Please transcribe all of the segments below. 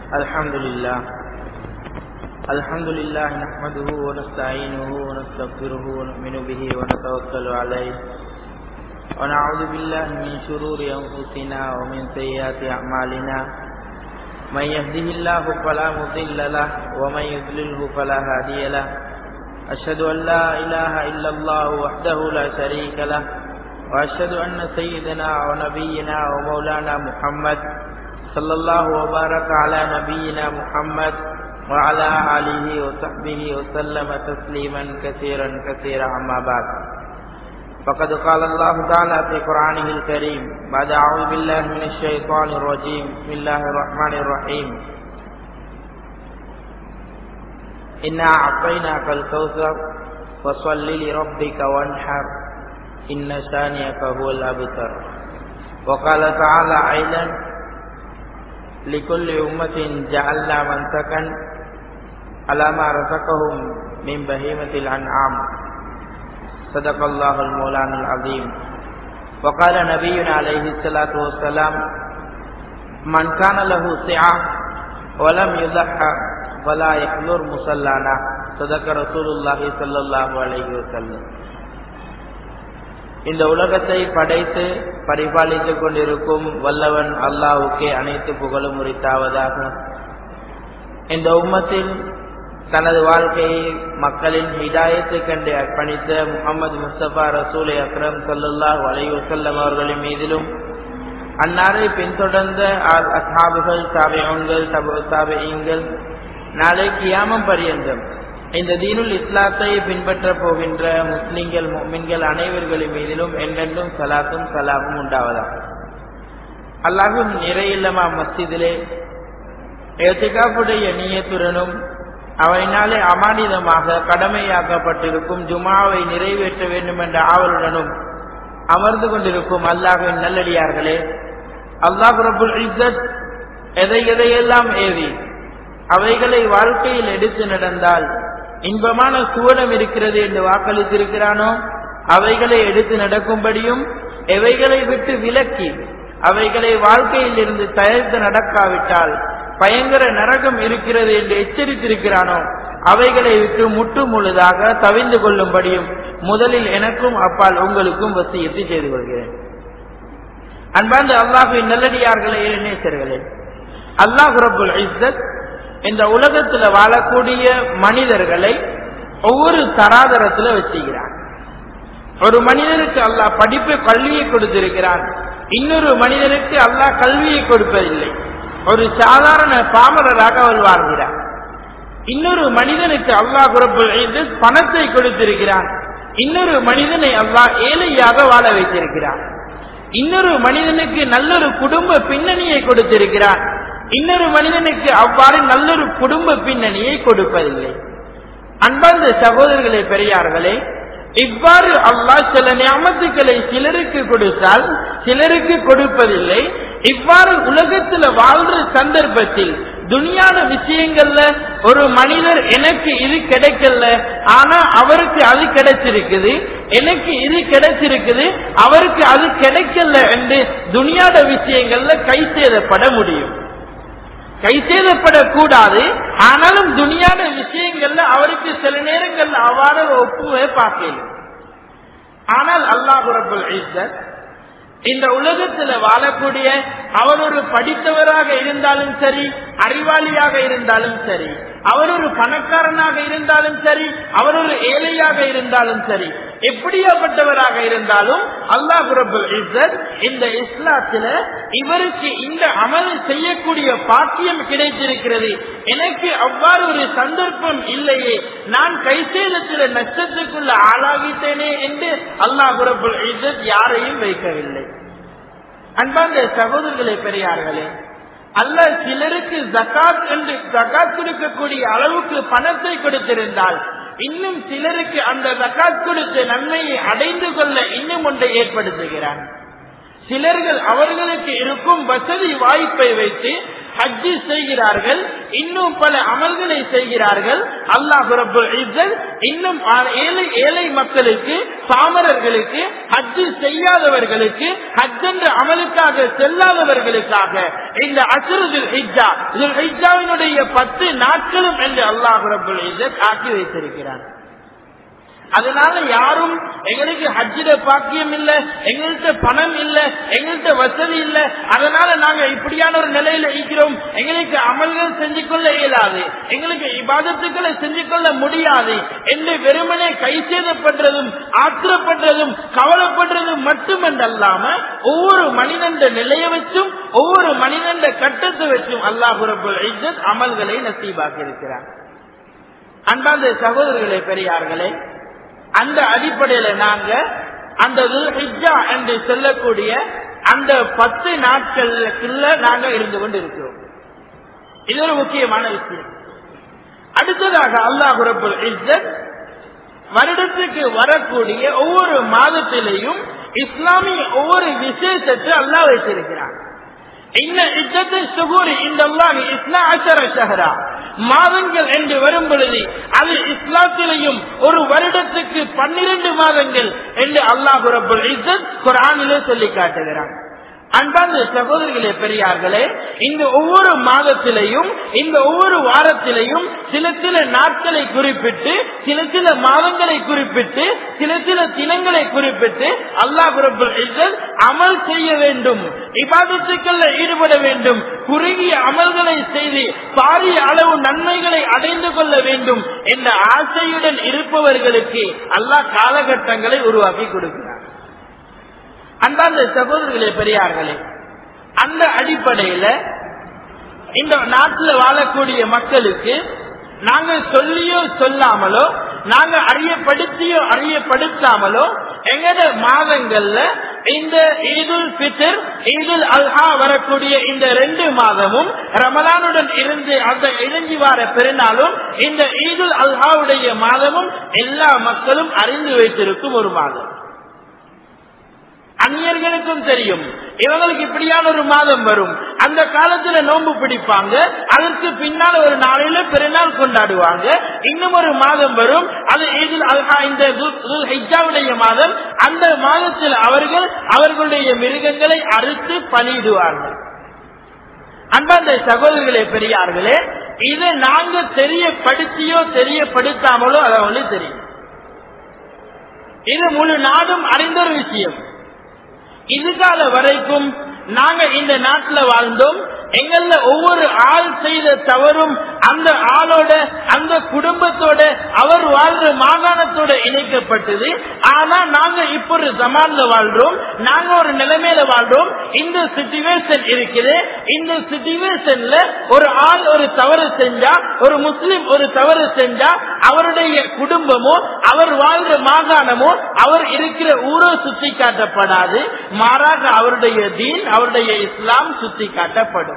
الحمد لله الحمد لله نحمده ونستعينه ونستغفره ونؤمن به ونتوكل عليه ونعوذ بالله من شرور أنفسنا ومن سيئات أعمالنا من يهده الله فلا مضل له ومن يضلله فلا هادي له أشهد أن لا إله إلا الله وحده لا شريك له وأشهد أن سيدنا ونبينا ومولانا محمد صلى الله وبارك على نبينا محمد وعلى آله وصحبه وسلم تسليما كثيرا كثيرا أما بعد فقد قال الله تعالى في قرآنه الكريم بعد أعوذ بالله من الشيطان الرجيم بسم الله الرحمن الرحيم إنا أعطيناك الكوثر فصل لربك وانحر إن شانئك هو الأبتر وقال تعالى أيضا لكل أمة جعلنا منسكا على ما رزقهم من بهيمة الأنعام صدق الله المولان العظيم وقال نبينا عليه الصلاة والسلام من كان له سعة ولم يضحى فلا يحضر مصلانا صدق رسول الله صلى الله عليه وسلم இந்த உலகத்தை படைத்து பரிபாலித்துக் கொண்டிருக்கும் வல்லவன் அல்லாவுக்கே அனைத்து புகழும் உரித்தாவதாக இந்த உம்மத்தில் தனது வாழ்க்கையை மக்களின் ஹிதாயத்தை கண்டு அர்ப்பணித்த முகமது முஸ்தபா ரசூலை அக்ரம் சல்லுல்லாஹ் வலைவசல்லம் அவர்களின் மீதிலும் அன்னாரை பின்தொடர்ந்த அசாபுகள் தாபியங்கள் தபு தாபியங்கள் நாளை கியாமம் பரியந்தம் இந்த தீனுல் இஸ்லாத்தை பின்பற்ற போகின்ற முஸ்லிம்கள் மின்கள் அனைவர்களின் மீதிலும் என்றென்றும் சலாத்தும் சலாமும் உண்டாவதாக அல்லாஹும் நிறையில்லமா மஸ்ஜிதிலே ஏத்திகாப்புடைய நீயத்துடனும் அவனினாலே அமானிதமாக கடமையாக்கப்பட்டிருக்கும் ஜுமாவை நிறைவேற்ற வேண்டும் என்ற ஆவலுடனும் அமர்ந்து கொண்டிருக்கும் அல்லாஹின் நல்லடியார்களே அல்லாஹ் ரபுல் இஸ்ஸத் எதை எதையெல்லாம் ஏவி அவைகளை வாழ்க்கையில் எடுத்து நடந்தால் இன்பமான சுவனம் இருக்கிறது என்று வாக்களித்திருக்கிறானோ அவைகளை எடுத்து நடக்கும்படியும் எவைகளை விட்டு விலக்கி அவைகளை வாழ்க்கையில் இருந்து தயாரித்து நடக்காவிட்டால் பயங்கர நரகம் இருக்கிறது என்று எச்சரித்திருக்கிறானோ அவைகளை விட்டு முற்று முழுதாக தவிந்து கொள்ளும்படியும் முதலில் எனக்கும் அப்பால் உங்களுக்கும் வசியத்தை செய்து கொள்கிறேன் அன்பார்ந்த அல்லாஹின் நல்லடியார்களே நேசர்களே அல்லாஹ் ரபுல் இஸ்ஸத் இந்த உலகத்துல வாழக்கூடிய மனிதர்களை ஒவ்வொரு தராதரத்துல வச்சுக்கிறான் ஒரு மனிதனுக்கு அல்லாஹ் படிப்பு கல்வியை கொடுத்திருக்கிறான் இன்னொரு மனிதனுக்கு அல்லாஹ் கல்வியை கொடுப்பதில்லை ஒரு சாதாரண பாமரராக அவள் வாழ்கிறார் இன்னொரு மனிதனுக்கு அல்லாஹ் குரப்பு பணத்தை கொடுத்திருக்கிறான் இன்னொரு மனிதனை அல்லாஹ் ஏழையாக வாழ வைத்திருக்கிறான் இன்னொரு மனிதனுக்கு நல்லொரு குடும்ப பின்னணியை கொடுத்திருக்கிறான் இன்னொரு மனிதனுக்கு அவ்வாறு நல்லொரு குடும்ப பின்னணியை கொடுப்பதில்லை அன்பார்ந்த சகோதரர்களே பெரியார்களே இவ்வாறு அல்லாஹ் சில ஞாபகத்துக்களை சிலருக்கு கொடுத்தால் சிலருக்கு கொடுப்பதில்லை இவ்வாறு உலகத்துல வாழ்ற சந்தர்ப்பத்தில் துணியான விஷயங்கள்ல ஒரு மனிதர் எனக்கு இது கிடைக்கல ஆனா அவருக்கு அது கிடைச்சிருக்குது எனக்கு இது கிடைச்சிருக்குது அவருக்கு அது கிடைக்கல என்று துணியாட விஷயங்கள்ல கை சேதப்பட முடியும் கை செய்தப்படக்கூடாது ஆனாலும் துணியான விஷயங்கள்ல அவருக்கு சில நேரங்கள்ல அவ்வாறு ஒப்புவே பார்க்கல ஆனால் அல்லாஹு ரபுல் இந்த உலகத்துல வாழக்கூடிய அவர் ஒரு படித்தவராக இருந்தாலும் சரி அறிவாளியாக இருந்தாலும் சரி அவர் ஒரு பணக்காரனாக இருந்தாலும் சரி அவர் ஒரு ஏழையாக இருந்தாலும் சரி எப்படியாப்பட்டவராக இருந்தாலும் அல்லாஹ் ரபுல் இஸ்ஸத் இந்த இஸ்லாத்துல இவருக்கு இந்த அமல் செய்யக்கூடிய பாக்கியம் கிடைத்திருக்கிறது எனக்கு அவ்வாறு ஒரு சந்தர்ப்பம் இல்லையே நான் கைசேதத்தில் நஷ்டத்துக்குள்ள ஆளாகிட்டேனே என்று அல்லாஹ் ரபுல் இஸ்ஸத் யாரையும் வைக்கவில்லை அன்பார்ந்த சகோதரர்களே பெரியார்களே அல்ல சிலருக்கு ஜக்காத் என்று ஜக்காத் கொடுக்கக்கூடிய அளவுக்கு பணத்தை கொடுத்திருந்தால் இன்னும் சிலருக்கு அந்த ஜக்காத் கொடுத்த நன்மையை அடைந்து கொள்ள இன்னும் ஒன்றை ஏற்படுத்துகிறான் சிலர்கள் அவர்களுக்கு இருக்கும் வசதி வாய்ப்பை வைத்து ஹஜ்ஜி செய்கிறார்கள் இன்னும் பல அமல்களை செய்கிறார்கள் அல்லாஹ் ரபுல் இஸ்ஸத் இன்னும் ஏழை ஏழை மக்களுக்கு பாமரர்களுக்கு ஹஜ்ஜு செய்யாதவர்களுக்கு ஹஜ் என்ற அமலுக்காக செல்லாதவர்களுக்காக இந்த அசுருதில் ஹிஜ்ஜா இதில் ஹிஜ்ஜாவினுடைய பத்து நாட்களும் என்று அல்லாஹ் ரபுல் இஸ்ஸத் ஆக்கி வைத்திருக்கிறார் அதனால யாரும் எங்களுக்கு ஹஜ்ஜிட பாக்கியம் இல்ல எங்கள்கிட்ட பணம் இல்ல எங்கள்கிட்ட வசதி இல்ல அதனால நாங்க இப்படியான ஒரு நிலையில இருக்கிறோம் எங்களுக்கு அமல்கள் செஞ்சு கொள்ள இயலாது எங்களுக்கு இபாதத்துக்களை செஞ்சு கொள்ள முடியாது என்று வெறுமனே கை செய்தப்படுறதும் ஆத்திரப்படுறதும் கவலைப்படுறதும் மட்டுமன்றல்லாம ஒவ்வொரு மனிதன் நிலையை வச்சும் ஒவ்வொரு மனிதன் கட்டத்தை வச்சும் அல்லாஹு ரபுல் இஸ்ஸத் அமல்களை நசீபாக்கி இருக்கிறார் அன்பாந்த சகோதரர்களே பெரியார்களே அந்த அடிப்படையில நாங்க அந்த ஹிஜ்ஜா என்று சொல்லக்கூடிய அந்த பத்து நாட்களுக்குள்ள நாங்க இருந்து கொண்டு இருக்கிறோம் இது ஒரு முக்கியமான விஷயம் அடுத்ததாக அல்லாஹ் ரபுல் இஸ்ஸத் வருடத்துக்கு வரக்கூடிய ஒவ்வொரு மாதத்திலையும் இஸ்லாமிய ஒவ்வொரு விசேஷத்தை அல்லாஹ் வைத்திருக்கிறார் இன்ன இத்தத்தை சுகூரி இந்த அல்லாஹ் இஸ்லா அசர ஷஹரா மாதங்கள் என்று வரும் பொழுது அது இஸ்லாத்திலையும் ஒரு வருடத்துக்கு பன்னிரண்டு மாதங்கள் என்று அல்லாஹு ரபுல் இஸ்ஸத் குரானிலே சொல்லி காட்டுகிறான் அன்பார்ந்த சகோதரிகளே பெரியார்களே இந்த ஒவ்வொரு மாதத்திலையும் இந்த ஒவ்வொரு வாரத்திலையும் சில சில நாட்களை குறிப்பிட்டு சில சில மாதங்களை குறிப்பிட்டு சில சில தினங்களை குறிப்பிட்டு அல்லாஹ் ரபுல் இஸ்ஸத் அமல் செய்ய வேண்டும் இபாதத்துக்கள்ல ஈடுபட வேண்டும் குறுகிய அமல்களை செய்து பாரிய அளவு நன்மைகளை அடைந்து கொள்ள வேண்டும் என்ற ஆசையுடன் இருப்பவர்களுக்கு அல்லாஹ் காலகட்டங்களை உருவாக்கி கொடுக்கிறார் அன்பார்ந்த சகோதரர்களே பெரியார்களே அந்த அடிப்படையில இந்த நாட்டில் வாழக்கூடிய மக்களுக்கு நாங்க சொல்லியோ சொல்லாமலோ நாங்க அறியப்படுத்தியோ அறியப்படுத்தாமலோ எங்கட மாதங்கள்ல இந்த ஈதுல் பித்தர் ஈதுல் அல்ஹா வரக்கூடிய இந்த ரெண்டு மாதமும் ரமலானுடன் இருந்து அந்த இழஞ்சி வார பெருநாளும் இந்த ஈதுல் அல்ஹாவுடைய மாதமும் எல்லா மக்களும் அறிந்து வைத்திருக்கும் ஒரு மாதம் அந்நியர்களுக்கும் தெரியும் இவங்களுக்கு இப்படியான ஒரு மாதம் வரும் அந்த காலத்துல நோன்பு பிடிப்பாங்க அதற்கு பின்னால் ஒரு நாளையில பெருநாள் கொண்டாடுவாங்க இன்னும் ஒரு மாதம் வரும் அது இதில் அல்ஹா இந்த ஹிஜாவுடைய மாதம் அந்த மாதத்தில் அவர்கள் அவர்களுடைய மிருகங்களை அறுத்து பணியிடுவார்கள் அன்பாந்த சகோதரர்களே பெரியார்களே இதை நாங்க தெரியப்படுத்தியோ தெரியப்படுத்தாமலோ அதை வந்து தெரியும் இது முழு நாடும் அறிந்த ஒரு விஷயம் இதுகால வரைக்கும் நாங்க இந்த நாட்டுல வாழ்ந்தோம் எங்கள ஒவ்வொரு ஆள் செய்த தவறும் அந்த ஆளோட அந்த குடும்பத்தோட அவர் வாழ்ற மாகாணத்தோட இணைக்கப்பட்டது ஆனா நாங்க இப்ப ஒரு ஜமான்ல வாழ்றோம் நாங்க ஒரு நிலைமையில வாழ்றோம் இந்த சிச்சுவேஷன் இருக்குது இந்த சிச்சுவேஷன்ல ஒரு ஆள் ஒரு தவறு செஞ்சா ஒரு முஸ்லிம் ஒரு தவறு செஞ்சா அவருடைய குடும்பமோ அவர் வாழ்ற மாகாணமோ அவர் இருக்கிற ஊரோ சுத்தி காட்டப்படாது மாறாக அவருடைய தீன் அவருடைய இஸ்லாம் சுத்தி காட்டப்படும்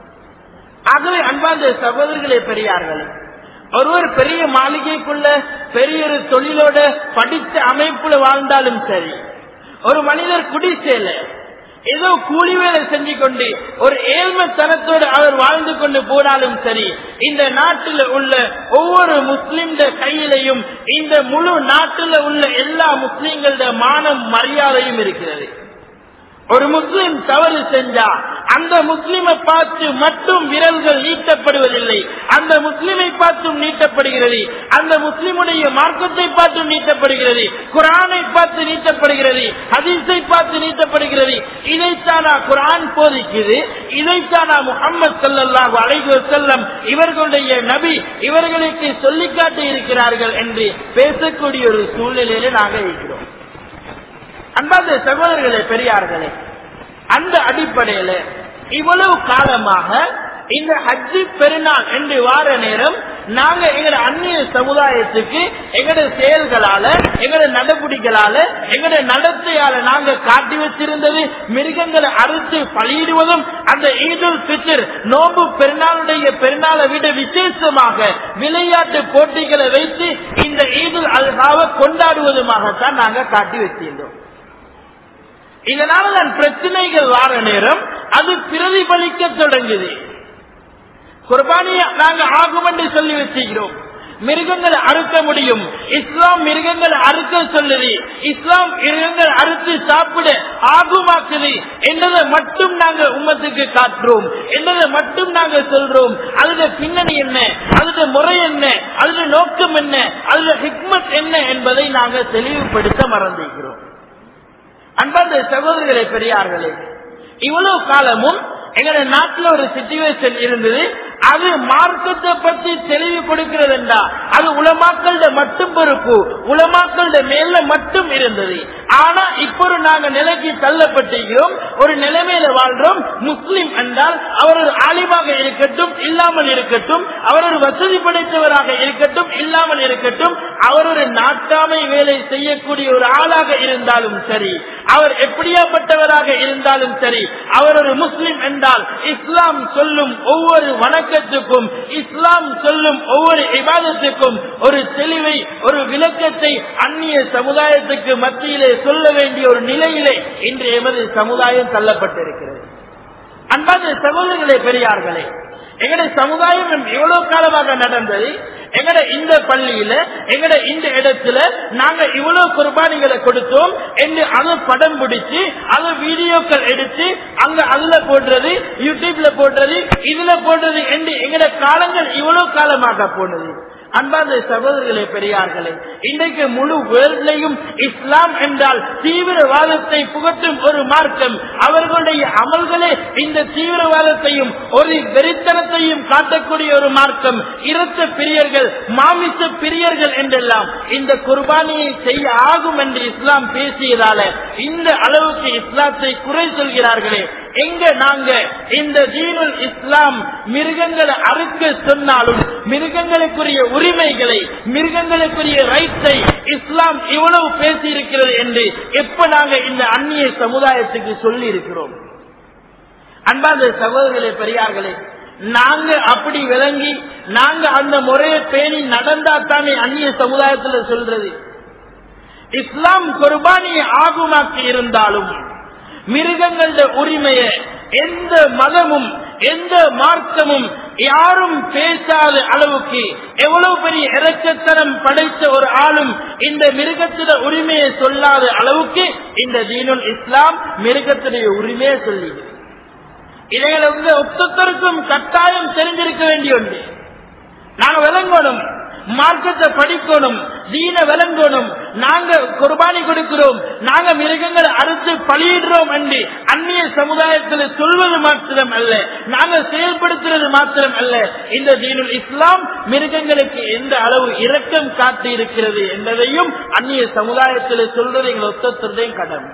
ஆகவே அன்பார்ந்த சகோதரர்களே பெரியார்களே ஒருவர் பெரிய மாளிகைக்குள்ள பெரிய ஒரு தொழிலோட படித்த அமைப்புல வாழ்ந்தாலும் சரி ஒரு மனிதர் குடிசேல ஏதோ கூலி வேலை செஞ்சு கொண்டு ஒரு ஏழ்மைத்தனத்தோடு அவர் வாழ்ந்து கொண்டு போனாலும் சரி இந்த நாட்டில் உள்ள ஒவ்வொரு முஸ்லிம் கையிலையும் இந்த முழு நாட்டில் உள்ள எல்லா முஸ்லிம்களோட மானம் மரியாதையும் இருக்கிறது ஒரு முஸ்லிம் தவறு செஞ்சா அந்த முஸ்லிமை பார்த்து மட்டும் விரல்கள் நீட்டப்படுவதில்லை அந்த முஸ்லிமை பார்த்தும் நீட்டப்படுகிறது அந்த முஸ்லிமுடைய மார்க்கத்தை பார்த்தும் நீட்டப்படுகிறது குரானை பார்த்து நீட்டப்படுகிறது ஹதீஸை பார்த்து நீட்டப்படுகிறது இதைத்தானா குரான் போதிக்குது இதைத்தானா முகமது சல்லாஹூ அலைகு செல்லம் இவர்களுடைய நபி இவர்களுக்கு சொல்லிக்காட்டி இருக்கிறார்கள் என்று பேசக்கூடிய ஒரு சூழ்நிலையில நாங்கள் இருக்கிறோம் அன்பார்ந்த சகோதரர்களே பெரியார்களே அந்த அடிப்படையில இவ்வளவு காலமாக இந்த ஹஜ்ஜி பெருநாள் என்று வார நேரம் நாங்க எங்கட அந்நிய சமுதாயத்துக்கு எங்கட செயல்களால எங்கட நடவடிக்கைகளால எங்கட நடத்தையால நாங்க காட்டி வச்சிருந்தது மிருகங்களை அறுத்து பலியிடுவதும் அந்த ஈதுல் பித்தர் நோம்பு பெருநாளுடைய பெருநாளை விட விசேஷமாக விளையாட்டு போட்டிகளை வைத்து இந்த ஈதுல் அல்ஹாவை கொண்டாடுவதுமாகத்தான் நாங்க காட்டி வச்சிருந்தோம் இதனால தான் பிரச்சனைகள் வார நேரம் அது பிரதிபலிக்க தொடங்குது குர்பானிய நாங்க ஆகும் என்று சொல்லி வச்சுக்கிறோம் மிருகங்களை அறுக்க முடியும் இஸ்லாம் மிருகங்களை அறுக்க சொல்லுது இஸ்லாம் மிருகங்கள் அறுத்து சாப்பிட ஆகுமாக்குது என்றதை மட்டும் நாங்க உம்மத்துக்கு காட்டுறோம் என்றதை மட்டும் நாங்க சொல்றோம் அதுல பின்னணி என்ன அதுல முறை என்ன அதுல நோக்கம் என்ன அதுல ஹிக்மத் என்ன என்பதை நாங்க தெளிவுபடுத்த மறந்திருக்கிறோம் அன்பார்ந்த சகோதரர்களே பெரியார்களே இவ்வளவு காலமும் எங்க நாட்டுல ஒரு சிச்சுவேஷன் இருந்தது அது மார்க்கத்தை பற்றி தெளிவு கொடுக்கிறது என்றா அது உலமாக்கள மட்டும் பொறுப்பு உலமாக்கள மேல மட்டும் இருந்தது ஆனா இப்போ நாங்க நிலைக்கு தள்ளப்பட்டிருக்கிறோம் ஒரு நிலைமையில வாழ்றோம் முஸ்லிம் என்றால் அவர் ஒரு ஆலிமாக இருக்கட்டும் இல்லாமல் இருக்கட்டும் அவர் ஒரு வசதி படைத்தவராக இருக்கட்டும் இல்லாமல் இருக்கட்டும் அவர் ஒரு நாட்டாமை வேலை செய்யக்கூடிய ஒரு ஆளாக இருந்தாலும் சரி அவர் எப்படியாப்பட்டவராக இருந்தாலும் சரி அவர் ஒரு முஸ்லிம் என்றால் இஸ்லாம் சொல்லும் ஒவ்வொரு வணக்கத்துக்கும் இஸ்லாம் சொல்லும் ஒவ்வொரு இபாதத்துக்கும் ஒரு தெளிவை ஒரு விளக்கத்தை அந்நிய சமுதாயத்துக்கு மத்தியிலே சொல்ல வேண்டிய ஒரு நிலையிலே இன்று எமது சமுதாயம் தள்ளப்பட்டிருக்கிறது அன்பான சகோதரர்களே பெரியார்களே எங்கட சமுதாயம் எவ்வளவு காலமாக நடந்தது எங்கட இந்த பள்ளியில எங்கட இந்த இடத்துல நாங்க இவ்வளவு குர்பானிகளை கொடுத்தோம் என்று அதை படம் பிடிச்சு அதை வீடியோக்கள் எடுத்து அங்க அதுல போடுறது யூடியூப்ல போடுறது இதுல போடுறது என்று எங்கட காலங்கள் இவ்வளவு காலமாக போனது அன்பார்ந்த சகோதரர்களே பெரியார்களே இன்றைக்கு முழு வேர்லையும் இஸ்லாம் என்றால் தீவிரவாதத்தை புகட்டும் ஒரு மார்க்கம் அவர்களுடைய அமல்களே இந்த தீவிரவாதத்தையும் ஒரு வெறித்தனத்தையும் காட்டக்கூடிய ஒரு மார்க்கம் இரத்த பிரியர்கள் மாமிச பிரியர்கள் என்றெல்லாம் இந்த குர்பானியை செய்ய ஆகும் என்று இஸ்லாம் பேசியதால இந்த அளவுக்கு இஸ்லாத்தை குறை சொல்கிறார்களே எங்க நாங்க இந்த தீனுல் இஸ்லாம் மிருகங்களை அறுக்க சொன்னாலும் மிருகங்களுக்குரிய உரிமைகளை மிருகங்களுக்குரிய ரைட்ஸை இஸ்லாம் இவ்வளவு பேசி இருக்கிறது என்று எப்ப நாங்க இந்த அந்நிய சமுதாயத்துக்கு சொல்லி இருக்கிறோம் அன்பாந்த சகோதரர்களே பெரியார்களே நாங்க அப்படி விளங்கி நாங்க அந்த முறையை பேணி நடந்தா தானே அந்நிய சமுதாயத்துல சொல்றது இஸ்லாம் குர்பானியை ஆகுமாக்கி இருந்தாலும் மிருகங்கள உரிமையை எந்த மதமும் எந்த மார்க்கமும் யாரும் பேசாத அளவுக்கு எவ்வளவு பெரிய இறக்கத்தனம் படைத்த ஒரு ஆளும் இந்த மிருகத்திட உரிமையை சொல்லாத அளவுக்கு இந்த தீனுல் இஸ்லாம் மிருகத்துடைய உரிமையை சொல்லி இதைகளை வந்து ஒத்தொத்தருக்கும் கட்டாயம் தெரிஞ்சிருக்க வேண்டிய ஒன்று நாங்க விளங்கணும் மார்க்கத்தை படிக்கணும் தீன விளங்கணும் நாங்க குர்பானி கொடுக்கிறோம் நாங்க மிருகங்களை அறுத்து பலியிடுறோம் என்று அந்நிய சமுதாயத்தில் சொல்வது மாத்திரம் அல்ல நாங்க செயல்படுத்துறது மாத்திரம் அல்ல இந்த தீனுல் இஸ்லாம் மிருகங்களுக்கு எந்த அளவு இரக்கம் காட்டி இருக்கிறது என்பதையும் அந்நிய சமுதாயத்தில் சொல்றது எங்கள் ஒத்தத்துறையும் கடமை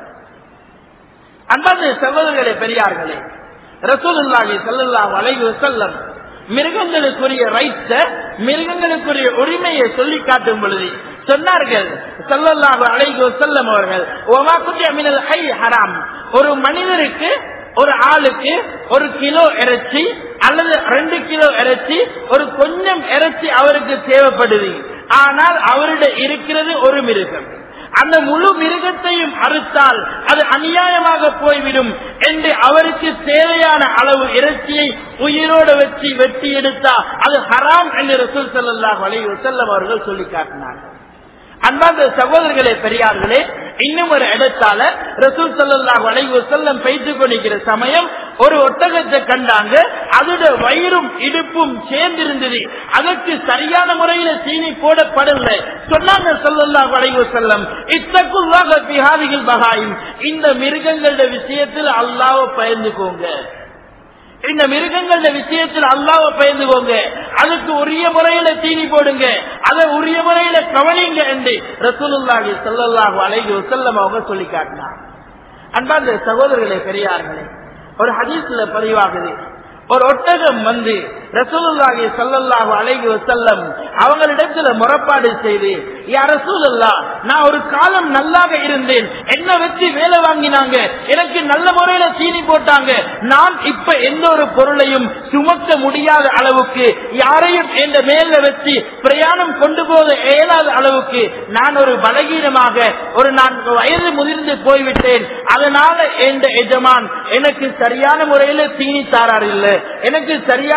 அன்பான சகோதரர்களே பெரியார்களே ரசூலுல்லாஹி ஸல்லல்லாஹு அலைஹி வஸல்லம் மிருகங்களுக்குரிய ரைட்ஸ மிருகங்களுக்குரிய உரிமையை சொல்லி காட்டும் பொழுது சொன்னார்கள் ஸல்லல்லாஹு அலைஹி வஸல்லம் அவர்கள் ஒமா குத்திய மினல் ஹை ஹராம் ஒரு மனிதருக்கு ஒரு ஆளுக்கு ஒரு கிலோ இறைச்சி அல்லது ரெண்டு கிலோ இறைச்சி ஒரு கொஞ்சம் இறைச்சி அவருக்கு தேவைப்படுது ஆனால் அவருடைய இருக்கிறது ஒரு மிருகம் அந்த முழு மிருகத்தையும் அறுத்தால் அது அநியாயமாக போய்விடும் என்று அவருக்கு தேவையான அளவு இறைச்சியை உயிரோடு வச்சு வெட்டி எடுத்தா அது ஹராம் என்று ரசூல் சல்லாஹ் அலி வசல்லம் அவர்கள் சொல்லி காட்டினார்கள் அன்பார்ந்த சகோதரர்களே பெரியார்களே இன்னும் ஒரு இடத்தால ரசூல் சல்லாஹ் அலைஹி வஸல்லம் பேசிக் கொண்டிருக்கிற சமயம் ஒரு ஒட்டகத்தை கண்டாங்க அதோட வயிறும் இடுப்பும் சேர்ந்திருந்தது அதற்கு சரியான முறையில சீனி போடப்படவில்லை சொன்னாங்க சல்லல்லாஹு அலைஹி வஸல்லம் இத்தக்குல்லாஹ பிஹாதிகள் பகாயும் இந்த மிருகங்களோட விஷயத்தில் அல்லாஹ்வை பயந்துக்கோங்க இந்த மிருகங்கள விஷயத்தில் அல்லாவ பயந்துக்கோங்க அதுக்கு உரிய முறையில தீனி போடுங்க அதை உரிய முறையில கவனிங்க என்று ரசூலுல்லாஹி ஸல்லல்லாஹு அலைஹி வஸல்லம் அவங்க சொல்லி காட்டினார் அன்பார்ந்த சகோதரர்களே பெரியார்களே ஒரு ஹதீஸ்ல பதிவாகுது ஒரு ஒட்டகம் வந்து ரசூலுல்லாஹி ஸல்லல்லாஹு அலைஹி வஸல்லம் அவங்களிடத்துல முறப்பாடு செய்து யா ரசூலுல்லாஹ் நான் ஒரு காலம் நல்லாக இருந்தேன் என்ன வச்சு வேலை வாங்கினாங்க எனக்கு நல்ல முறையில சீனி போட்டாங்க நான் இப்ப எந்த ஒரு பொருளையும் சுமக்க முடியாத அளவுக்கு யாரையும் என்ற மேல வச்சு பிரயாணம் கொண்டு போக இயலாத அளவுக்கு நான் ஒரு பலகீனமாக ஒரு நான் வயது முதிர்ந்து போய்விட்டேன் அதனால எந்த எஜமான் எனக்கு சரியான முறையில தீனி தாரார் இல்ல எனக்கு சரியான முறையில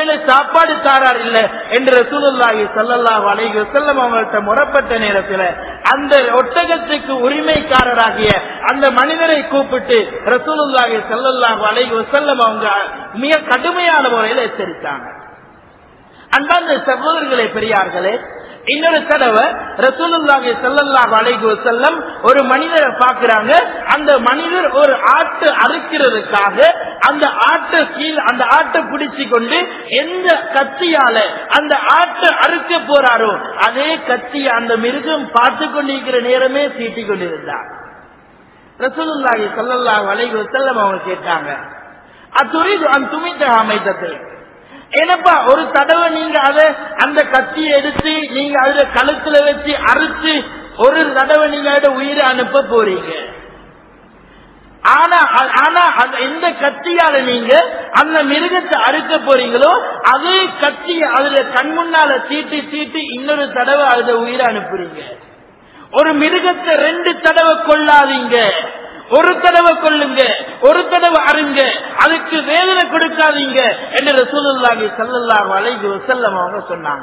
இல்ல சாப்பாடு தாரார் இல்ல என்று ரசூலுல்லாஹி ஸல்லல்லாஹு அலைஹி வஸல்லம் அவங்கள்ட்ட முறப்பட்ட நேரத்தில் அந்த ஒட்டகத்துக்கு உரிமைக்காரராகிய அந்த மனிதரை கூப்பிட்டு ரசூலுல்லாஹி ஸல்லல்லாஹு அலைஹி வஸல்லம் அவங்க மிக கடுமையான முறையில் எச்சரித்தாங்க அன்பார்ந்த சகோதரர்களே பெரியார்களே இன்னொரு தடவை ரசூலுல்லாஹி ஸல்லல்லாஹு அலைஹி வஸல்லம் ஒரு மனிதரை பார்க்கறாங்க அந்த மனிதர் ஒரு ஆட்டு அறுக்கிறதுக்காக அந்த ஆட்டை கீழ் அந்த ஆட்டை பிடிச்சு கொண்டு எந்த கத்தியால அந்த ஆட்டை அறுக்க போறாரோ அதே கத்தியை அந்த மிருகம் பார்த்து கொண்டிருக்கிற நேரமே தீட்டி கொண்டிருந்தார் ரசூலுல்லாஹி ஸல்லல்லாஹு அலைஹி வஸல்லம் அவங்க கேட்டாங்க அத்துரிது அன் துமித்த அமைத்தத்தை ஏனப்பா ஒரு தடவை நீங்க அத அந்த கத்தியை எடுத்து நீங்க அதுல கழுத்துல வச்சு அறுத்து ஒரு தடவை நீங்க அதை உயிரை அனுப்ப போறீங்க ஆனா ஆனா அந்த எந்த கத்தியால நீங்க அந்த மிருகத்தை அறுக்க போறீங்களோ அதே கத்திய அதுல கண் முன்னால தீட்டி தீட்டி இன்னொரு தடவை அதுல உயிரை அனுப்புறீங்க ஒரு மிருகத்தை ரெண்டு தடவை கொள்ளாதீங்க ஒரு தடவை கொள்ளுங்க ஒரு தடவை அருங்க அதுக்கு வேதனை கொடுக்காதீங்க என்று ரசூலுல்லாஹி ஸல்லல்லாஹு அலைஹி வஸல்லம் அவங்க சொன்னாங்க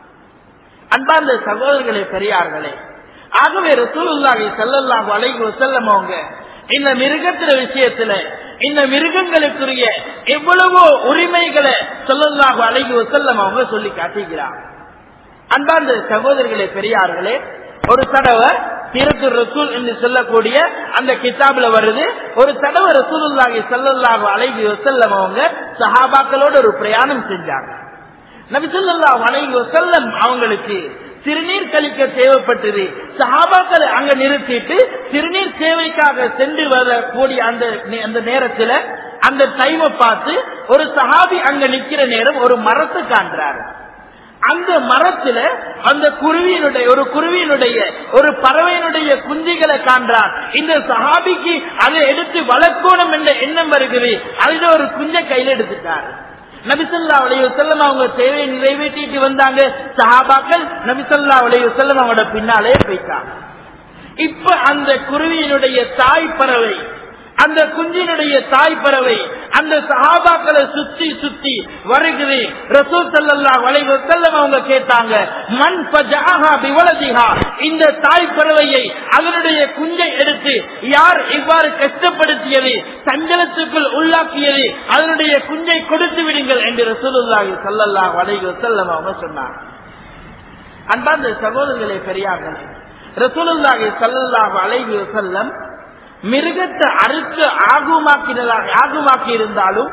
அன்பார்ந்த சகோதரர்களே பெரியார்களே ஆகவே ரசூலுல்லாஹி ஸல்லல்லாஹு அலைஹி வஸல்லம் அவங்க இந்த மிருகத்தின விஷயத்துல இந்த மிருகங்களுக்குரிய எவ்வளவோ உரிமைகளை ஸல்லல்லாஹு அலைஹி வஸல்லம் அவங்க சொல்லி காட்டுகிறார் அன்பார்ந்த சகோதரர்களே பெரியார்களே ஒரு தடவை சீரத்து ரசூல் என்று சொல்லக்கூடிய அந்த கிதாபில் வருது ஒரு தடவை ரசூலுல்லாஹி ஸல்லல்லாஹு அலைஹி வஸல்லம் அவங்க சஹாபாக்களோட ஒரு பிரயாணம் செஞ்சாங்க நபி ஸல்லல்லாஹு அலைஹி வஸல்லம் அவங்களுக்கு சிறுநீர் கழிக்க தேவைப்பட்டது சஹாபாக்களை அங்க நிறுத்திட்டு சிறுநீர் சேவைக்காக சென்று வரக்கூடிய அந்த அந்த நேரத்துல அந்த டைமை பார்த்து ஒரு சஹாபி அங்க நிக்கிற நேரம் ஒரு மரத்தை காண்றாரு அந்த மரத்துல அந்த குருவியினுடைய ஒரு குருவியினுடைய ஒரு பறவையினுடைய குஞ்சுகளை காண்றான் இந்த சஹாபிக்கு அதை எடுத்து வளர்க்கணும் என்ற எண்ணம் வருகிறது அதுல ஒரு குஞ்சை கையில எடுத்துட்டாரு நபிசல்லா உடைய செல்லம் அவங்க தேவையை நிறைவேற்றிட்டு வந்தாங்க சஹாபாக்கள் நபிசல்லா உடைய செல்லம் அவங்களோட பின்னாலே போயிட்டாங்க இப்ப அந்த குருவியினுடைய தாய் பறவை அந்த குஞ்சினுடைய தாய் பறவை அந்த சஹாபாக்களை சுத்தி சுத்தி வருகிறது ரசூல் சல்லல்லாஹு அலைஹி வஸல்லம் அவங்க கேட்டாங்க மன் ஃபஜாஹா பிவலதிஹா இந்த தாய் பறவையை அதனுடைய குஞ்சை எடுத்து யார் இவ்வாறு கஷ்டப்படுத்தியது சஞ்சலத்துக்குள் உள்ளாக்கியது அதனுடைய குஞ்சை கொடுத்து விடுங்கள் என்று ரசூலுல்லாஹி ஸல்லல்லாஹு அலைஹி வஸல்லம் அவங்க சொன்னாங்க அன்பார்ந்த சகோதரர்களே பெரியார்களே ரசூலுல்லாஹி ஸல்லல்லாஹு அலைஹி வஸல்லம் மிருகத்தை அறுத்து ஆகுமாக்கினதாக ஆகுமாக்கி இருந்தாலும்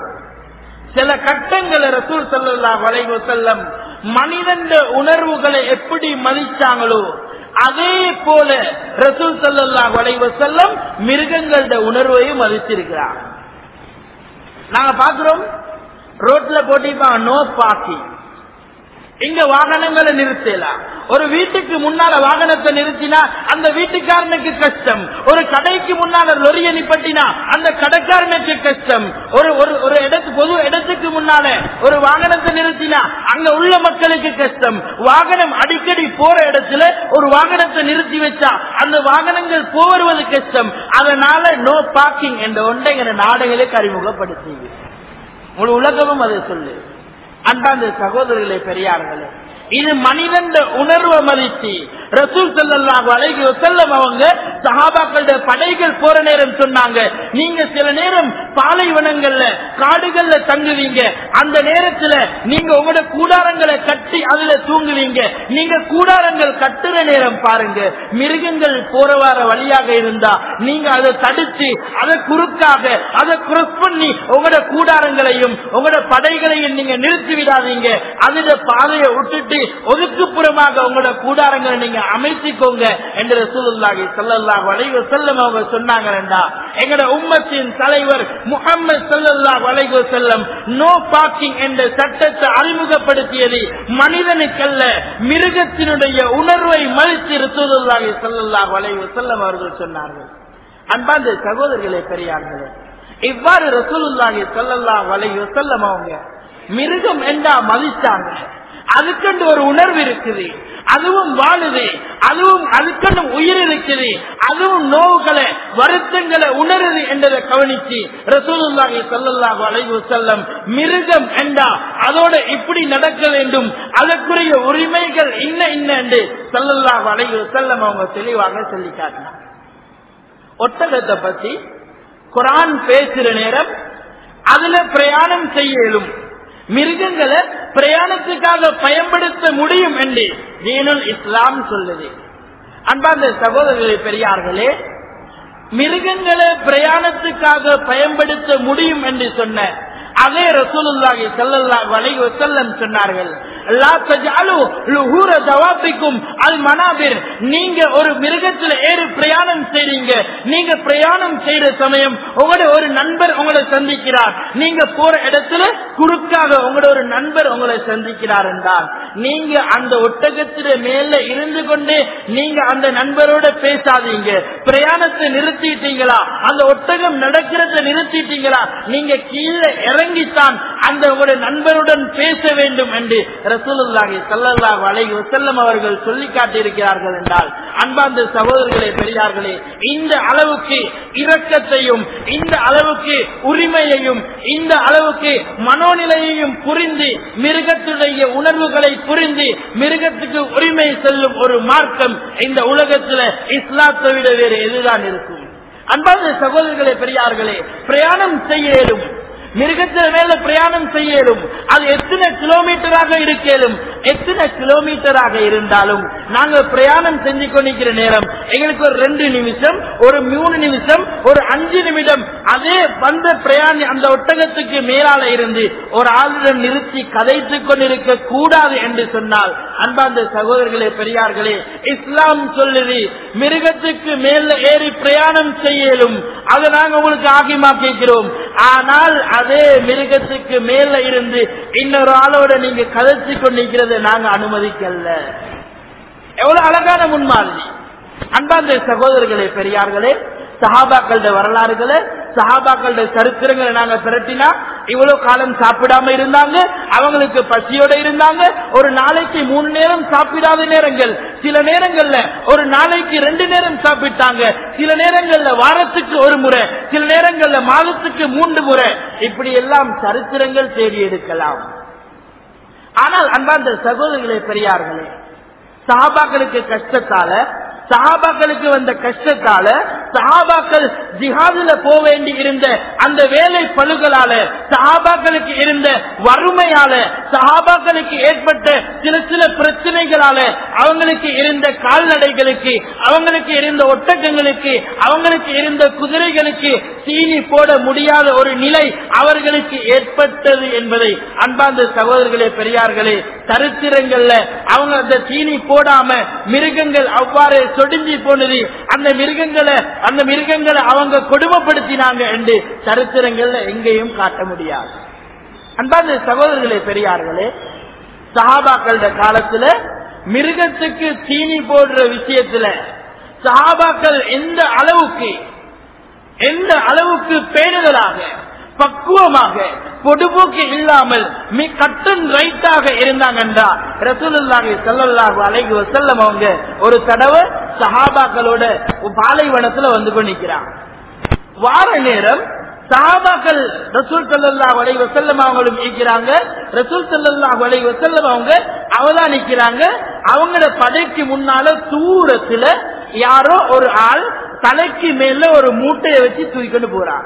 சில கட்டங்களை ரசூல் சல்லா வளைவு செல்லம் மனிதன் உணர்வுகளை எப்படி மதிச்சாங்களோ அதே போல ரசூல் சல்லா வளைவு செல்லம் மிருகங்களோட உணர்வையும் மதிச்சிருக்கிறார் நாங்க பாக்குறோம் ரோட்ல போட்டிருப்பாங்க நோ பார்க்கிங் இங்க வாகனங்களை நிறுத்தலாம் ஒரு வீட்டுக்கு முன்னால வாகனத்தை நிறுத்தினா அந்த வீட்டுக்காரனுக்கு கஷ்டம் ஒரு கடைக்கு முன்னால லொரிய நிப்பட்டினா அந்த கடைக்காரனுக்கு கஷ்டம் ஒரு ஒரு ஒரு இடத்து பொது இடத்துக்கு முன்னால ஒரு வாகனத்தை நிறுத்தினா அங்க உள்ள மக்களுக்கு கஷ்டம் வாகனம் அடிக்கடி போற இடத்துல ஒரு வாகனத்தை நிறுத்தி வச்சா அந்த வாகனங்கள் போவது கஷ்டம் அதனால நோ பார்க்கிங் என்ற ஒன்றை எங்க நாடுகளுக்கு அறிமுகப்படுத்தி முழு உலகமும் அதை சொல்லு அன்பாந்த சகோதரர்களே பெரியார்களே இது மனிதன் உணர்வை மதித்து ரசூல் செல்லல்லாஹு அலைஹி வஸல்லம் அவங்க சஹாபாக்களோட படைகள் போற நேரம் சொன்னாங்க நீங்க சில நேரம் பாலைவனங்கள்ல காடுகள்ல தங்குவீங்க அந்த நேரத்துல நீங்க உங்களோட கூடாரங்களை கட்டி அதுல தூங்குவீங்க நீங்க கூடாரங்கள் கட்டுற நேரம் பாருங்க மிருகங்கள் போற வர வழியாக இருந்தா நீங்க அதை தடுத்து அதை குறுக்காக அதை குரஸ் பண்ணி உங்களோட கூடாரங்களையும் உங்களோட படைகளையும் நீங்க நிறுத்தி விடாதீங்க அதுல பாதையை விட்டுட்டு ஒதுக்குப்புறமாக உங்களோட கூடாரங்களை நீங்க அமைத்துக்கோங்க என்று ரசூலுல்லாஹி ஸல்லல்லாஹு அலைஹி வஸல்லம் அவங்க சொன்னாங்கடா எங்கட உம்மத்தின் தலைவர் முஹம்மது ஸல்லல்லாஹு அலைஹி வஸல்லம் நோ பார்க்கிங் என்ற சட்டத்தை அறிமுகப்படுத்தியது மனிதனுக்கல்ல மிருகத்தினுடைய உணர்வை மதித்து ரசூலுல்லாஹி ஸல்லல்லாஹு அலைஹி வஸல்லம் அவர்கள் சொன்னார்கள் அன்பார்ந்த சகோதரர்களே பெரியார்களே இவ்வாறு ரசூலுல்லாஹி ஸல்லல்லாஹு அலைஹி வஸல்லம் அவங்க மிருகம் என்றா மதிச்சாங்க அதுக்கென்று ஒரு உணர்வு இருக்குது அதுவும் வாழுது அதுவும் அதுக்கென்னு உயிர் இருக்குது அதுவும் நோவுகளை வருத்தங்களை உணருது என்றதை கவனிச்சு ரசூலுல்லாஹி ஸல்லல்லாஹு அலைஹி வஸல்லம் மிருகம் என்றா அதோட இப்படி நடக்க வேண்டும் அதற்குரிய உரிமைகள் இன்ன இன்ன என்று ஸல்லல்லாஹு அலைஹி வஸல்லம் அவங்க தெளிவாக சொல்லி காட்டினார் ஒட்டகத்தை பத்தி குரான் பேசுற நேரம் அதுல பிரயாணம் செய்யலும் மிருகங்களை பிரயாணத்துக்காக பயன்படுத்த முடியும் என்று தீனுல் இஸ்லாம் சொல்லுது அன்பார்ந்த சகோதரர்களே பெரியார்களே மிருகங்களை பிரயாணத்துக்காக பயன்படுத்த முடியும் என்று சொன்ன அதே ரசூலுல்லாஹி ஸல்லல்லாஹு அலைஹி வஸல்லம் சொன்னார்கள் லா தஜஅலு லுஹூர தவாபிக்கும் அல் மனாபிர் நீங்க ஒரு மிருகத்துல ஏறி பிரயாணம் செய்றீங்க நீங்க பிரயாணம் செய்யற சமயம் உங்களோட ஒரு நண்பர் உங்களை சந்திக்கிறார் நீங்க போற இடத்துல குறுக்காக உங்களோட ஒரு நண்பர் உங்களை சந்திக்கிறார் என்றால் நீங்க அந்த ஒட்டகத்தில மேல இருந்து கொண்டே நீங்க அந்த நண்பரோட பேசாதீங்க பிரயாணத்தை நிறுத்திட்டீங்களா அந்த ஒட்டகம் நடக்கிறத நிறுத்திட்டீங்களா நீங்க கீழே இறங்கித்தான் அந்த உங்களுடைய நண்பருடன் பேச வேண்டும் என்று ரசூலுல்லாஹி ஸல்லல்லாஹு அலைஹி வஸல்லம் அவர்கள் சொல்லி காட்டியிருக்கிறார்கள் என்றால் அன்பார்ந்த சகோதரர்களே பெரியார்களே இந்த அளவுக்கு இரக்கத்தையும் இந்த அளவுக்கு உரிமையையும் இந்த அளவுக்கு மனோநிலையையும் புரிந்து மிருகத்துடைய உணர்வுகளை புரிந்து மிருகத்துக்கு உரிமை செல்லும் ஒரு மார்க்கம் இந்த உலகத்துல இஸ்லாத்தை விட வேறு எதுதான் இருக்கும் அன்பார்ந்த சகோதரர்களே பெரியார்களே பிரயாணம் செய்ய இயலும் மிருகத்தில மேல பிரயாணம் செய்யலும் அது எத்தனை கிலோமீட்டராக இருக்கலும் எத்தனை கிலோமீட்டராக இருந்தாலும் நாங்க பிரயாணம் செஞ்சு கொண்டிருக்கிற நேரம் எங்களுக்கு ஒரு ரெண்டு நிமிஷம் ஒரு மூணு நிமிஷம் ஒரு அஞ்சு நிமிடம் அதே வந்த பிரயாணி அந்த ஒட்டகத்துக்கு மேலால இருந்து ஒரு ஆளுடன் நிறுத்தி கதைத்துக் கொண்டிருக்க கூடாது என்று சொன்னால் அன்பார்ந்த சகோதரர்களே பெரியார்களே இஸ்லாம் சொல்லுது மிருகத்துக்கு மேல ஏறி பிரயாணம் செய்யலும் அதை நாங்க உங்களுக்கு ஆகிமா கேட்கிறோம் ஆனால் அதே மிருகத்துக்கு மேல இருந்து இன்னொரு ஆளோட நீங்க கதைச்சு கொண்டிருக்கிறத நாங்க அனுமதிக்கல எவ்வளவு அழகான முன்மாதிரி அன்பார்ந்த சகோதரர்களே பெரியார்களே சஹாபாக்களோட வரலாறுகளை சஹாபாக்களோட சரித்திரங்களை நாங்க திரட்டினா இவ்வளவு காலம் சாப்பிடாம இருந்தாங்க அவங்களுக்கு பசியோட இருந்தாங்க ஒரு நாளைக்கு மூணு நேரம் சாப்பிடாத நேரங்கள் சில நேரங்கள்ல ஒரு நாளைக்கு ரெண்டு நேரம் சாப்பிட்டாங்க சில நேரங்கள்ல வாரத்துக்கு ஒரு முறை சில நேரங்கள்ல மாதத்துக்கு மூன்று முறை இப்படி எல்லாம் சரித்திரங்கள் தேடி எடுக்கலாம் ஆனால் அன்பார்ந்த சகோதரர்களே பெரியார்களே சஹாபாக்களுக்கு கஷ்டத்தால சஹாபாக்களுக்கு வந்த கஷ்டத்தால சஹாபாக்கள் ஜிஹாதுல போக வேண்டி இருந்த அந்த வேலை பழுகளால சஹாபாக்களுக்கு இருந்த வறுமையால சஹாபாக்களுக்கு ஏற்பட்ட சில சில பிரச்சனைகளால அவங்களுக்கு இருந்த கால்நடைகளுக்கு அவங்களுக்கு இருந்த ஒட்டகங்களுக்கு அவங்களுக்கு இருந்த குதிரைகளுக்கு சீனி போட முடியாத ஒரு நிலை அவர்களுக்கு ஏற்பட்டது என்பதை அன்பார்ந்த சகோதரர்களே பெரியார்களே சரித்திரங்கள்ல அவங்க அந்த தீனி போடாம மிருகங்கள் அவ்வாறு சொடிஞ்சி போனது அந்த மிருகங்களை அந்த மிருகங்களை அவங்க கொடுமைப்படுத்தினாங்க என்று சரித்திரங்கள்ல எங்கேயும் காட்ட முடியாது அன்பார்ந்த சகோதரர்களே பெரியார்களே சஹாபாக்களோட காலத்துல மிருகத்துக்கு தீனி போடுற விஷயத்துல சஹாபாக்கள் எந்த அளவுக்கு எந்த அளவுக்கு பேணுதலாக பக்குவமாக பொடுபோக்கு இல்லாமல் மி கட்டன் ரைட்டாக இருந்தாங்கன்றா ரசூலுல்லாஹி ஸல்லல்லாஹு அலைஹி வஸல்லம் அவங்க ஒரு தடவை சஹாபாக்களோட பாலைவனத்துல வந்து கொண்டிருக்கிறாங்க வார நேரம் சஹாபாக்கள் ரசூல் ஸல்லல்லாஹு அலைஹி வஸல்லம் அவங்களும் இருக்கிறாங்க ரசூல் ஸல்லல்லாஹு அலைஹி வஸல்லம் அவங்க அவதானிக்கிறாங்க அவங்களோட படைக்கு முன்னால தூரத்துல யாரோ ஒரு ஆள் தலைக்கு மேல ஒரு மூட்டையை வச்சு தூக்கிட்டு போறாங்க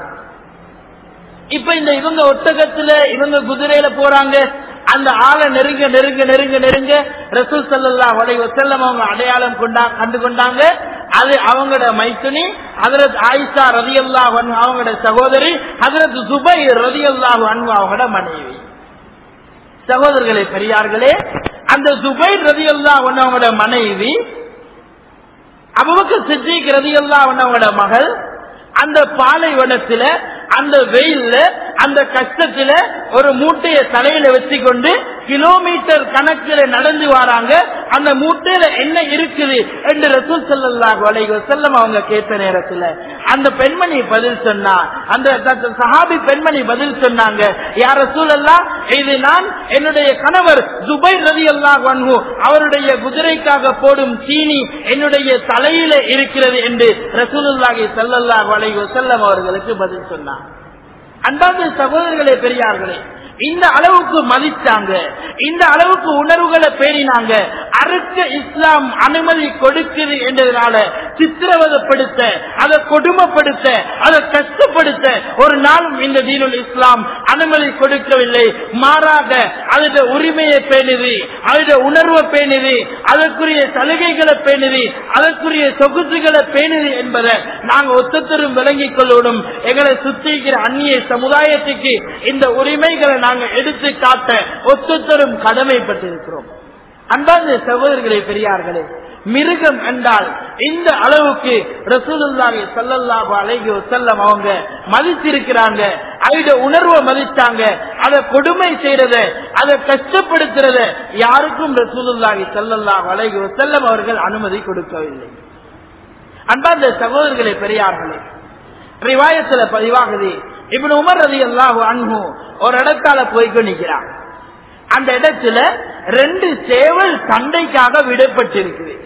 இப்ப இந்த இவங்க ஒட்டகத்துல இவங்க குதிரையில போறாங்க அந்த ஆளை நெருங்க நெருங்க நெருங்க நெருங்க ரசூல் சல்லா வலை வசல்லம் அவங்க அடையாளம் கொண்டா கண்டு கொண்டாங்க அது அவங்களோட மைத்துனி ஹதரத் ஆயிஷா ரதி அல்லாஹ் அவங்களோட சகோதரி ஹதரத் சுபை ரதி அல்லாஹ் அவங்களோட மனைவி சகோதரர்களே பெரியார்களே அந்த சுபை ரதி அல்லாஹ் அவங்களோட மனைவி அபுபக்கர் சித்திக் ரதி அல்லாஹ் அவங்களோட மகள் அந்த பாலைவனத்துல அந்த வெயில்ல அந்த கஷ்டத்துல ஒரு மூட்டைய தலையில வச்சு கொண்டு கிலோமீட்டர் கணக்கில் நடந்து வராங்க அந்த மூட்டையில என்ன இருக்குது என்று ரசூல் ஸல்லல்லாஹு அலைஹி வஸல்லம் அவங்க கேட்ட நேரத்துல அந்த பெண்மணி பதில் சொன்னா அந்த அந்த சஹாபி பெண்மணி பதில் சொன்னாங்க யார் ரசூலல்லாஹ் இது நான் என்னுடைய கணவர் ஜுபைர் ரலியல்லாஹு அன்ஹு அவருடைய குதிரைக்காக போடும் சீனி என்னுடைய தலையில இருக்கிறது என்று ரசூலுல்லாஹி ஸல்லல்லாஹு அலைஹி வஸல்லம் அவர்களுக்கு பதில் சொன்னார் அன்பார்ந்த சகோதரர்களே பெரியார்களே இந்த அளவுக்கு மதிச்சாங்க இந்த அளவுக்கு உணர்வுகளை பேணினாங்க அறுக்க இஸ்லாம் அனுமதி கொடுக்குது என்றதுனால சித்திரவதப்படுத்த அதை கொடுமைப்படுத்த அதை கஷ்டப்படுத்த ஒரு நாளும் இந்த தீனுல் இஸ்லாம் அனுமதி கொடுக்கவில்லை மாறாக அதோட உரிமையை பேணுது அதோட உணர்வை பேணுது அதற்குரிய சலுகைகளை பேணுது அதற்குரிய சொகுசுகளை பேணுது என்பதை நாங்க ஒத்தத்தரும் விளங்கிக் கொள்ளணும் எங்களை சுத்திக்கிற அந்நிய சமுதாயத்துக்கு இந்த உரிமைகளை நாங்க எடுத்து காட்ட ஒத்தத்தரும் கடமைப்பட்டிருக்கிறோம் அன்பார்ந்த சகோதரர்களே பெரியார்களே மிருகம் என்றால் இந்த அளவுக்கு ரசூலுல்லாஹி ஸல்லல்லாஹு அலைஹி வஸல்லம் அவங்க மதிச்சிருக்கிறாங்க அதோட உணர்வை மதிச்சாங்க அதை கொடுமை செய்யறத அதை கஷ்டப்படுத்துறத யாருக்கும் ரசூலுல்லாஹி ஸல்லல்லாஹு அலைஹி வஸல்லம் அவர்கள் அனுமதி கொடுக்கவில்லை அன்பார்ந்த சகோதரர்களே பெரியார்களே ரிவாயத்துல பதிவாகுது இப்னு உமர் ரலியல்லாஹு அன்ஹு ஒரு இடத்தால போய் நிக்கிறான் அந்த இடத்துல ரெண்டு சேவல் சண்டைக்காக விடப்பட்டிருக்குது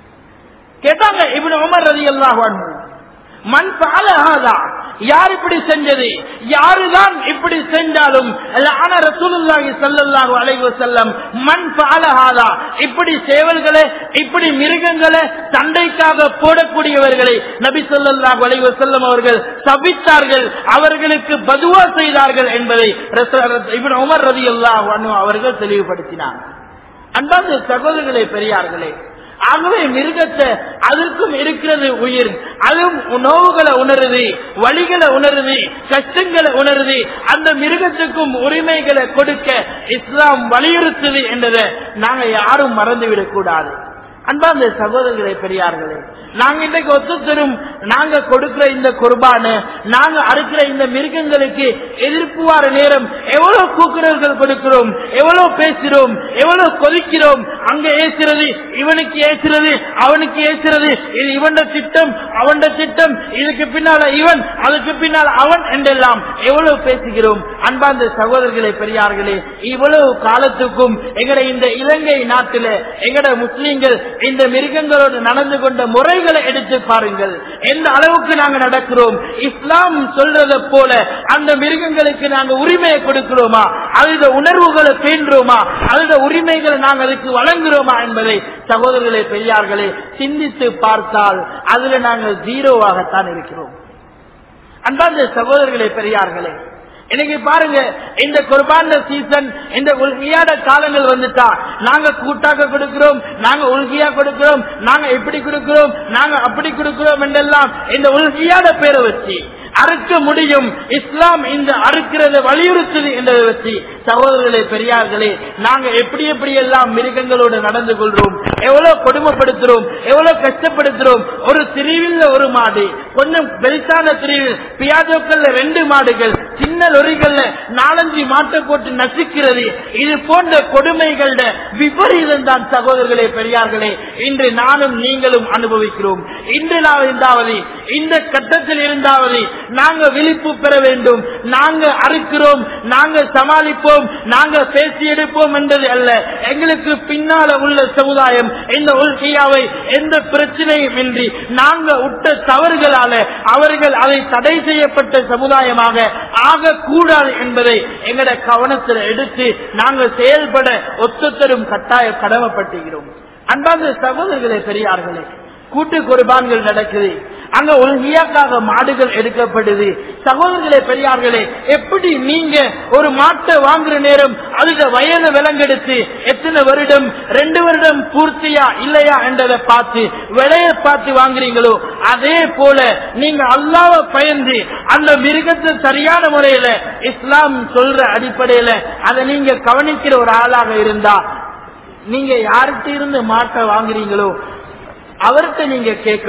கேட்டாங்க இப்னு உமர் ரலியல்லாஹு அன்ஹு மண் பாலஹாதா யார் இப்படி செஞ்சது யாருதான் இப்படி செஞ்சாலும் ஆன ரசூலுல்லாஹி ஸல்லல்லாஹு அலைஹி வஸல்லம் மண் பாலஹாதா இப்படி சேவல்களை இப்படி மிருகங்களை சண்டைக்காக போடக்கூடியவர்களை நபி ஸல்லல்லாஹு அலைஹி வஸல்லம் அவர்கள் சபித்தார்கள் அவர்களுக்கு பதுவா செய்தார்கள் என்பதை இப்னு உமர் ரலியல்லாஹு அன்ஹு அவர்கள் தெளிவுபடுத்தினார் அன்பார்ந்த சகோதரர்களே பெரியார்களே ஆகவே மிருகத்தை அதற்கும் இருக்கிறது உயிர் அதுவும் நோவுகளை உணருது வழிகளை உணருது கஷ்டங்களை உணருது அந்த மிருகத்துக்கும் உரிமைகளை கொடுக்க இஸ்லாம் வலியுறுத்துது என்றதை நாங்க யாரும் மறந்துவிடக் கூடாது அன்பார்ந்த சகோதரர்களே பெரியார்களே நாங்க இன்றைக்கு ஒத்துத்தரும் நாங்க கொடுக்கிற இந்த குர்பானு நாங்க அறுக்கிற இந்த மிருகங்களுக்கு எதிர்ப்பு வார நேரம் எவ்வளவு கூக்குரல்கள் கொடுக்கிறோம் எவ்வளவு பேசுறோம் எவ்வளவு கொதிக்கிறோம் அங்க ஏசுறது இவனுக்கு ஏசுறது அவனுக்கு ஏசுறது இது இவன் திட்டம் அவன் திட்டம் இதுக்கு பின்னால இவன் அதுக்கு பின்னால் அவன் என்றெல்லாம் எவ்வளவு பேசுகிறோம் அன்பார்ந்த சகோதரர்களே பெரியார்களே இவ்வளவு காலத்துக்கும் எங்கட இந்த இலங்கை நாட்டில எங்கட முஸ்லீம்கள் இந்த மிருகங்களோடு நடந்து கொண்ட முறைகளை எடுத்து பாருங்கள் எந்த அளவுக்கு நாங்க நடக்கிறோம் இஸ்லாம் சொல்றதை போல அந்த மிருகங்களுக்கு நாங்க உரிமையை கொடுக்கிறோமா அதோட உணர்வுகளை பேன்றோமா அதோட உரிமைகளை நாங்க அதுக்கு வழங்குறோமா என்பதை சகோதரர்களே பெரியார்களே சிந்தித்து பார்த்தால் அதுல நாங்கள் ஜீரோவாகத்தான் இருக்கிறோம் அன்பார்ந்த சகோதரர்களே பெரியார்களே இன்னைக்கு பாருங்க இந்த குர்பான சீசன் இந்த உள்கியாட காலங்கள் வந்துட்டா நாங்க கூட்டாக கொடுக்கிறோம் நாங்க உள்கியா கொடுக்கிறோம் நாங்க இப்படி கொடுக்கிறோம் நாங்க அப்படி கொடுக்கிறோம் என்றெல்லாம் இந்த உள்கியாட பேரை வச்சு அறுக்க முடியும் இஸ்லாம் இந்த அறுக்கிறத வலியுறுத்துது என்பதை வச்சு சகோதரர்களே பெரியார்களே நாங்க எப்படி எப்படி எல்லாம் மிருகங்களோடு நடந்து கொள்றோம் எவ்வளவு கொடுமைப்படுத்துறோம் எவ்வளவு கஷ்டப்படுத்துறோம் ஒரு திரிவில் ஒரு மாடு கொஞ்சம் பெருசான திரிவில் பியாஜோக்கள்ல ரெண்டு மாடுகள் சின்ன லொரிகள்ல நாலஞ்சு மாட்டை போட்டு நசுக்கிறது இது போன்ற கொடுமைகள விபரீதம் தான் சகோதரர்களே பெரியார்களே இன்று நானும் நீங்களும் அனுபவிக்கிறோம் இன்று நான் இருந்தாவது இந்த கட்டத்தில் இருந்தாவது நாங்க விழிப்பு பெற வேண்டும் நாங்க அறுக்கிறோம் நாங்க சமாளிப்போம் நாங்க பேசி எடுப்போம் என்பது அல்ல எங்களுக்கு பின்னால உள்ள சமுதாயம் இந்த உள்கையாவை எந்த பிரச்சனையும் இன்றி நாங்க உட்ட தவறுகளால அவர்கள் அதை தடை செய்யப்பட்ட சமுதாயமாக ஆகக்கூடாது என்பதை எங்கட கவனத்தில் எடுத்து நாங்க செயல்பட ஒத்துத்தரும் கட்டாய கடமைப்பட்டுகிறோம் அன்பார்ந்த சகோதரர்களே பெரியார்களே கூட்டு குர்பான்கள் நடக்குது அங்க உலகியாக்காக மாடுகள் எடுக்கப்படுது சகோதரர்களே பெரியார்களே எப்படி நீங்க ஒரு மாட்டை வாங்குற நேரம் அதுக்கு வயது விலங்கெடுத்து எத்தனை வருடம் ரெண்டு வருடம் பூர்த்தியா இல்லையா என்றதை பார்த்து விலையை பார்த்து வாங்குறீங்களோ அதே போல நீங்க அல்லாவ பயந்து அந்த மிருகத்தை சரியான முறையில இஸ்லாம் சொல்ற அடிப்படையில அதை நீங்க கவனிக்கிற ஒரு ஆளாக இருந்தா நீங்க யார்கிட்ட இருந்து மாட்டை வாங்குறீங்களோ அவர்கிட்ட நீங்க கேட்கணும்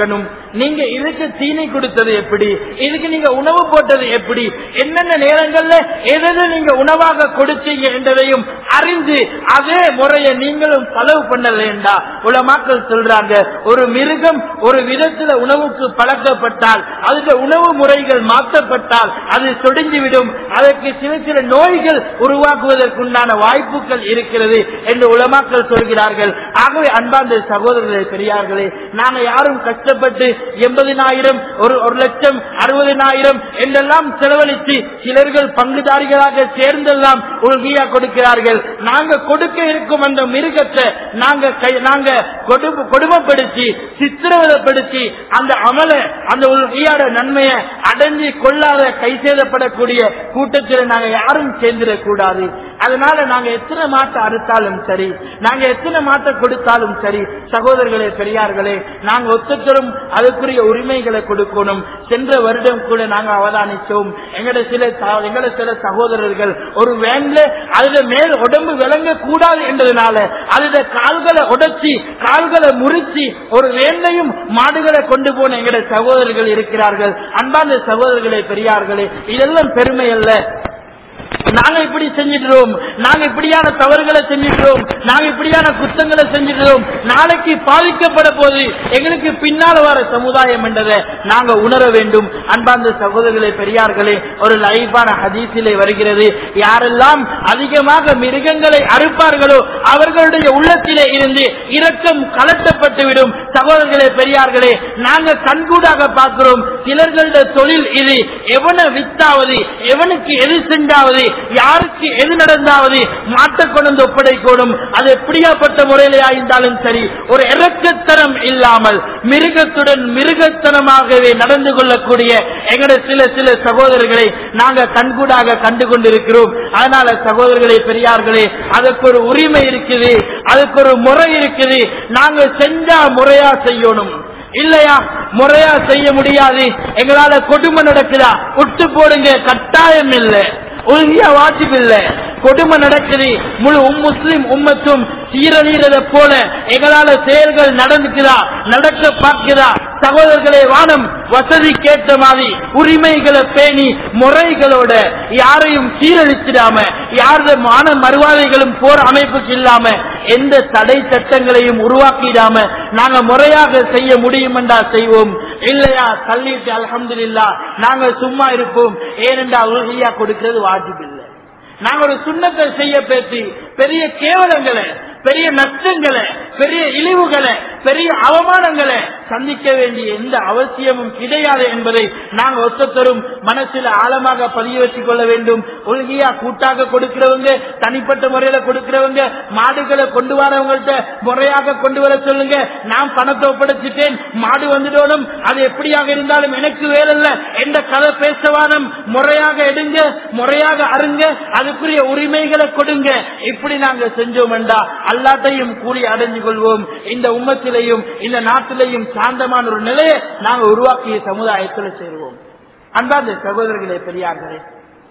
நீங்க இதுக்கு தீனி கொடுத்தது எப்படி இதுக்கு நீங்க உணவு போட்டது எப்படி என்னென்ன நேரங்கள்ல எது நீங்க உணவாக கொடுத்தீங்க என்பதையும் அறிந்து அதே முறையை நீங்களும் செலவு பண்ணலேண்டா உலமாக்கள் சொல்றாங்க ஒரு மிருகம் ஒரு விதத்துல உணவுக்கு பழக்கப்பட்டால் அதுக்கு உணவு முறைகள் மாற்றப்பட்டால் அது சொடிஞ்சுவிடும் அதற்கு சில சில நோய்கள் உருவாக்குவதற்குண்டான வாய்ப்புகள் இருக்கிறது என்று உலமாக்கள் சொல்கிறார்கள் ஆகவே அன்பார்ந்த சகோதரர்களே பெரியார்களே நாங்க யாரும் கஷ்டப்பட்டு எண்பதினாயிரம் ஒரு ஒரு லட்சம் அறுபதினாயிரம் என்றெல்லாம் செலவழித்து சிலர்கள் பங்குதாரிகளாக சேர்ந்தெல்லாம் உள்கியா கொடுக்கிறார்கள் நாங்க கொடுக்க இருக்கும் அந்த மிருகத்தை நாங்க கை- நாங்க கொடு- கொடுமைப்படுத்தி சித்திரவதைப்படுத்தி அந்த அமல அந்த உள்கியாட நன்மையை அடைஞ்சு கொள்ளாத கை சேதப்படக்கூடிய கூட்டத்தில் நாங்க யாரும் சேர்ந்திடக்கூடாது அதனால நாங்க எத்தனை மாட்டை அறுத்தாலும் சரி நாங்க எத்தனை மாட்டை கொடுத்தாலும் சரி சகோதரர்களே பெரியார்களே நாங்க ஒத்தத்தரும் அதுக்குரிய உரிமைகளை கொடுக்கணும் சென்ற வருடம் கூட நாங்க அவதானிச்சோம் எங்கட சில ச- எங்கட சில சகோதரர்கள் ஒரு வேன்ல அதுல மேல் உடம்பு விளங்க கூடாது என்றதுனால அதுல கால்களை உடைச்சி கால்களை முறிச்சு ஒரு வேன்லையும் மாடுகளை கொண்டு போன எங்கட சகோதரர்கள் இருக்கிறார்கள் அன்பார்ந்த சகோதரர்களே பெரியார்களே இதெல்லாம் பெருமை அல்ல நாங்க இப்படி செஞ்சிடுறோம் நாங்க இப்படியான தவறுகளை செஞ்சிடுறோம் நாங்க இப்படியான குத்தங்களை செஞ்சிடுறோம் நாளைக்கு பாதிக்கப்பட போது எங்களுக்கு பின்னால வர சமுதாயம் என்றதை நாங்க உணர வேண்டும் அன்பார்ந்த சகோதரர்களே பெரியார்களே ஒரு லைவான ஹதீஸிலே வருகிறது யாரெல்லாம் அதிகமாக மிருகங்களை அறுப்பார்களோ அவர்களுடைய உள்ளத்திலே இருந்து இரக்கம் கலட்டப்பட்டுவிடும் சகோதரர்களே பெரியார்களே நாங்க கண்கூடாக பார்க்கிறோம் சிலர்களுடைய தொழில் இது எவனை வித்தாவது எவனுக்கு எது செஞ்சாவது யாருக்கு எது நடந்தாவது மாட்ட கொண்டு ஒப்படைக்கணும் அது எப்படியாப்பட்ட முறையிலே ஆயிருந்தாலும் சரி ஒரு இறக்கத்தனம் இல்லாமல் மிருகத்துடன் மிருகத்தனமாகவே நடந்து கொள்ளக்கூடிய எங்களுடைய சில சில சகோதரர்களை நாங்க கண்கூடாக கண்டு கொண்டிருக்கிறோம் அதனால சகோதரர்களே பெரியார்களே அதுக்கு ஒரு உரிமை இருக்குது அதுக்கு ஒரு முறை இருக்குது நாங்க செஞ்சா முறையா செய்யணும் இல்லையா முறையா செய்ய முடியாது எங்களால கொடுமை நடக்குதா விட்டு போடுங்க கட்டாயம் இல்லை உறுதியா வாஜிப் இல்ல கொடுமை நடக்குது முழு உம் முஸ்லிம் உம்மத்தும் சீரழிறத போல எங்களால செயல்கள் நடந்துக்குதா நடக்க பார்க்குதா சகோதரர்களே வானம் வசதி கேட்ட மாதிரி உரிமைகளை பேணி முறைகளோட யாரையும் சீரழிச்சிடாம யாரது மான மறுவாதைகளும் போர் அமைப்புக்கு இல்லாம எந்த தடை சட்டங்களையும் உருவாக்கிடாம நாங்க முறையாக செய்ய முடியும் என்றா செய்வோம் இல்லையா தள்ளிட்டு அல்ஹம்துலில்லாஹ் நாங்க சும்மா இருப்போம் ஏனென்றா உறுதியா கொடுக்கிறது வாஜிப் இல்லை நாங்க ஒரு சுண்ணத்தை செய்ய பேசி பெரிய கேவலங்களை பெரிய நஷ்டங்களை பெரிய இழிவுகளை பெரிய அவமானங்களை சந்திக்க வேண்டிய எந்த அவசியமும் கிடையாது என்பதை நாங்கள் ஒத்தத்தரும் மனசில் ஆழமாக பதிய வச்சுக் கொள்ள வேண்டும் ஒழுங்கியா கூட்டாக கொடுக்கிறவங்க தனிப்பட்ட முறையில கொடுக்கிறவங்க மாடுகளை கொண்டு வரவங்கள்ட்ட முறையாக கொண்டு வர சொல்லுங்க நான் பணத்தை ஒப்படைச்சிட்டேன் மாடு வந்துடணும் அது எப்படியாக இருந்தாலும் எனக்கு வேலைல்ல எந்த கதை பேசவானம் முறையாக எடுங்க முறையாக அருங்க அதுக்குரிய உரிமைகளை கொடுங்க இப்படி நாங்க செஞ்சோம் என்றா அல்லாட்டையும் கூலி அடைஞ்சு கொள்வோம் இந்த உம்மத்திலையும் இந்த நாட்டிலையும் சாந்தமான ஒரு நிலையை நாங்க உருவாக்கிய சமுதாயத்தில் சேருவோம் அன்பார்ந்த சகோதரர்களே பெரியார்களே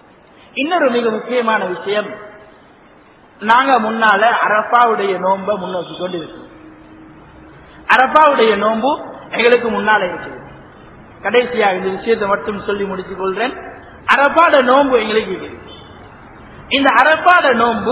இன்னொரு மிக முக்கியமான விஷயம் நாங்க முன்னால அரப்பாவுடைய நோன்பை முன்னோக்கி கொண்டு இருக்கோம் அரப்பாவுடைய நோன்பு எங்களுக்கு முன்னால இருக்குது கடைசியா இந்த விஷயத்தை மட்டும் சொல்லி முடித்துக் கொள்றேன் அரப்பாட நோன்பு எங்களுக்கு இருக்குது இந்த அரப்பாட நோன்பு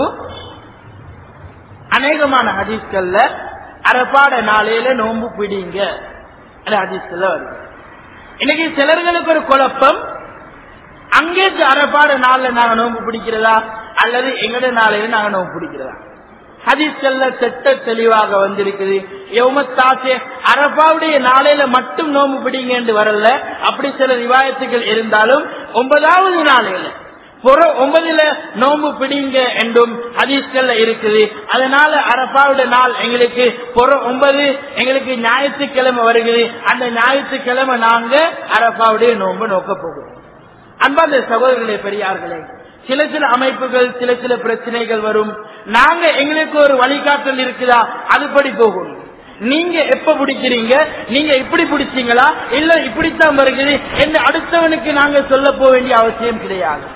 அநேகமான ஹதீஸ்கள்ல அரப்பாட நாளையில நோன்பு பிடிங்க ஹதீஸ்கள்ல வருது இன்னைக்கு சிலர்களுக்கு ஒரு குழப்பம் அங்கே அரப்பாட நாள்ல நாங்க நோன்பு பிடிக்கிறதா அல்லது எங்கட நாளையில நாங்க நோன்பு பிடிக்கிறதா ஹதீஸ்கள்ல செட்ட தெளிவாக வந்திருக்குது எவமத்தாசே அரபாவுடைய நாளையில மட்டும் நோம்பு பிடிங்க என்று வரல அப்படி சில ரிவாயத்துகள் இருந்தாலும் ஒன்பதாவது நாளையில புற ஒன்பதுல நோம்பு பிடிங்க என்றும் ஹதீஸ்கள்ல இருக்குது அதனால அரபாவுடைய நாள் எங்களுக்கு புற ஒன்பது எங்களுக்கு ஞாயிற்றுக்கிழமை வருகிறது அந்த ஞாயிற்றுக்கிழமை நாங்க அரபாவுடைய நோன்பு நோக்க போகிறோம் அன்பாந்த சகோதரர்களே பெரியார்களே சில சில அமைப்புகள் சில சில பிரச்சனைகள் வரும் நாங்க எங்களுக்கு ஒரு வழிகாட்டல் இருக்குதா அதுபடி போகணும் நீங்க எப்ப பிடிக்கிறீங்க நீங்க இப்படி பிடிச்சீங்களா இல்ல இப்படித்தான் வருகிறது என்று அடுத்தவனுக்கு நாங்க சொல்ல போக வேண்டிய அவசியம் கிடையாது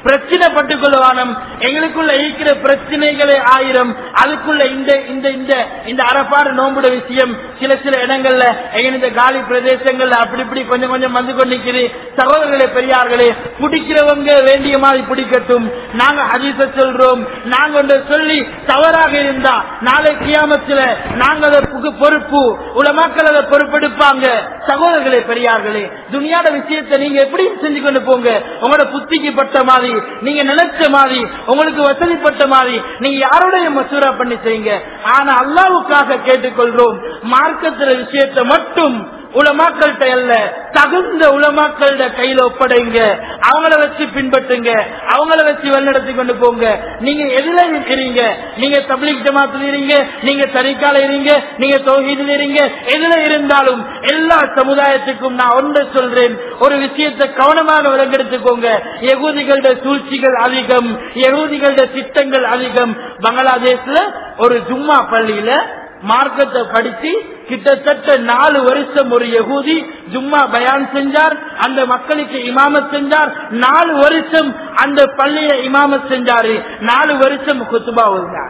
பிரச்சனை பட்டுக் கொள்வானம் எங்களுக்குள்ள இருக்கிற பிரச்சனைகளே ஆயிரம் அதுக்குள்ள இந்த இந்த இந்த இந்த அரப்பாடு நோம்புட விஷயம் சில சில இடங்கள்ல எங்க இந்த காலி பிரதேசங்கள்ல அப்படி இப்படி கொஞ்சம் கொஞ்சம் வந்து கொண்டிருக்குது சகோதரர்களே பெரியார்களே பிடிக்கிறவங்க வேண்டிய மாதிரி பிடிக்கட்டும் நாங்க ஹதீஸ சொல்றோம் நாங்க ஒன்றை சொல்லி தவறாக இருந்தா நாளை கியாமத்துல நாங்க அதை புகு- பொறுப்பு உலமாக்கள் அதை பொறுப்பெடுப்பாங்க சகோதரர்களே பெரியார்களே துனியாட விஷயத்தை நீங்க எப்படி செஞ்சு கொண்டு போங்க உங்களோட புத்திக்கு பட்ட மாதிரி நீங்க நினைச்ச மாதிரி உங்களுக்கு வசதிப்பட்ட மாதிரி நீங்க யாரோடைய மசூரா பண்ணி செய்யுங்க ஆனா அல்லாவுக்காக கேட்டுக்கொள்றோம் மார்க்கத்துல விஷயத்தை மட்டும் உலமாக்கள்கிட்ட அல்ல தகுந்த உலமாக்கள்ட கையில ஒப்படைங்க அவங்கள வச்சு பின்பற்றுங்க அவங்கள வச்சு வழிநடத்தி கொண்டு போங்க நீங்க எதுல இருக்கிறீங்க நீங்க தப்லீக் ஜமாத்துல இருங்க நீங்க தரிக்கால இருங்க நீங்க தௌஹீதில் இருங்க எதுல இருந்தாலும் எல்லா சமுதாயத்துக்கும் நான் ஒன்று சொல்றேன் ஒரு விஷயத்தை கவனமாக விலங்கெடுத்துக்கோங்க யகூதிகளோட சூழ்ச்சிகள் அதிகம் யகூதிகளோட திட்டங்கள் அதிகம் பங்களாதேஷ்ல ஒரு ஜும்மா பள்ளியில மார்க்கத்தை படிச்சு கிட்டத்தட்ட நாலு வருஷம் ஒரு யகூதி ஜும்மா பயான் செஞ்சார் அந்த மக்களுக்கு இமாமத் செஞ்சார் நாலு வருஷம் அந்த பள்ளியில இமாமத் செஞ்சாரு நாலு வருஷம் குத்துபா ஓதினார்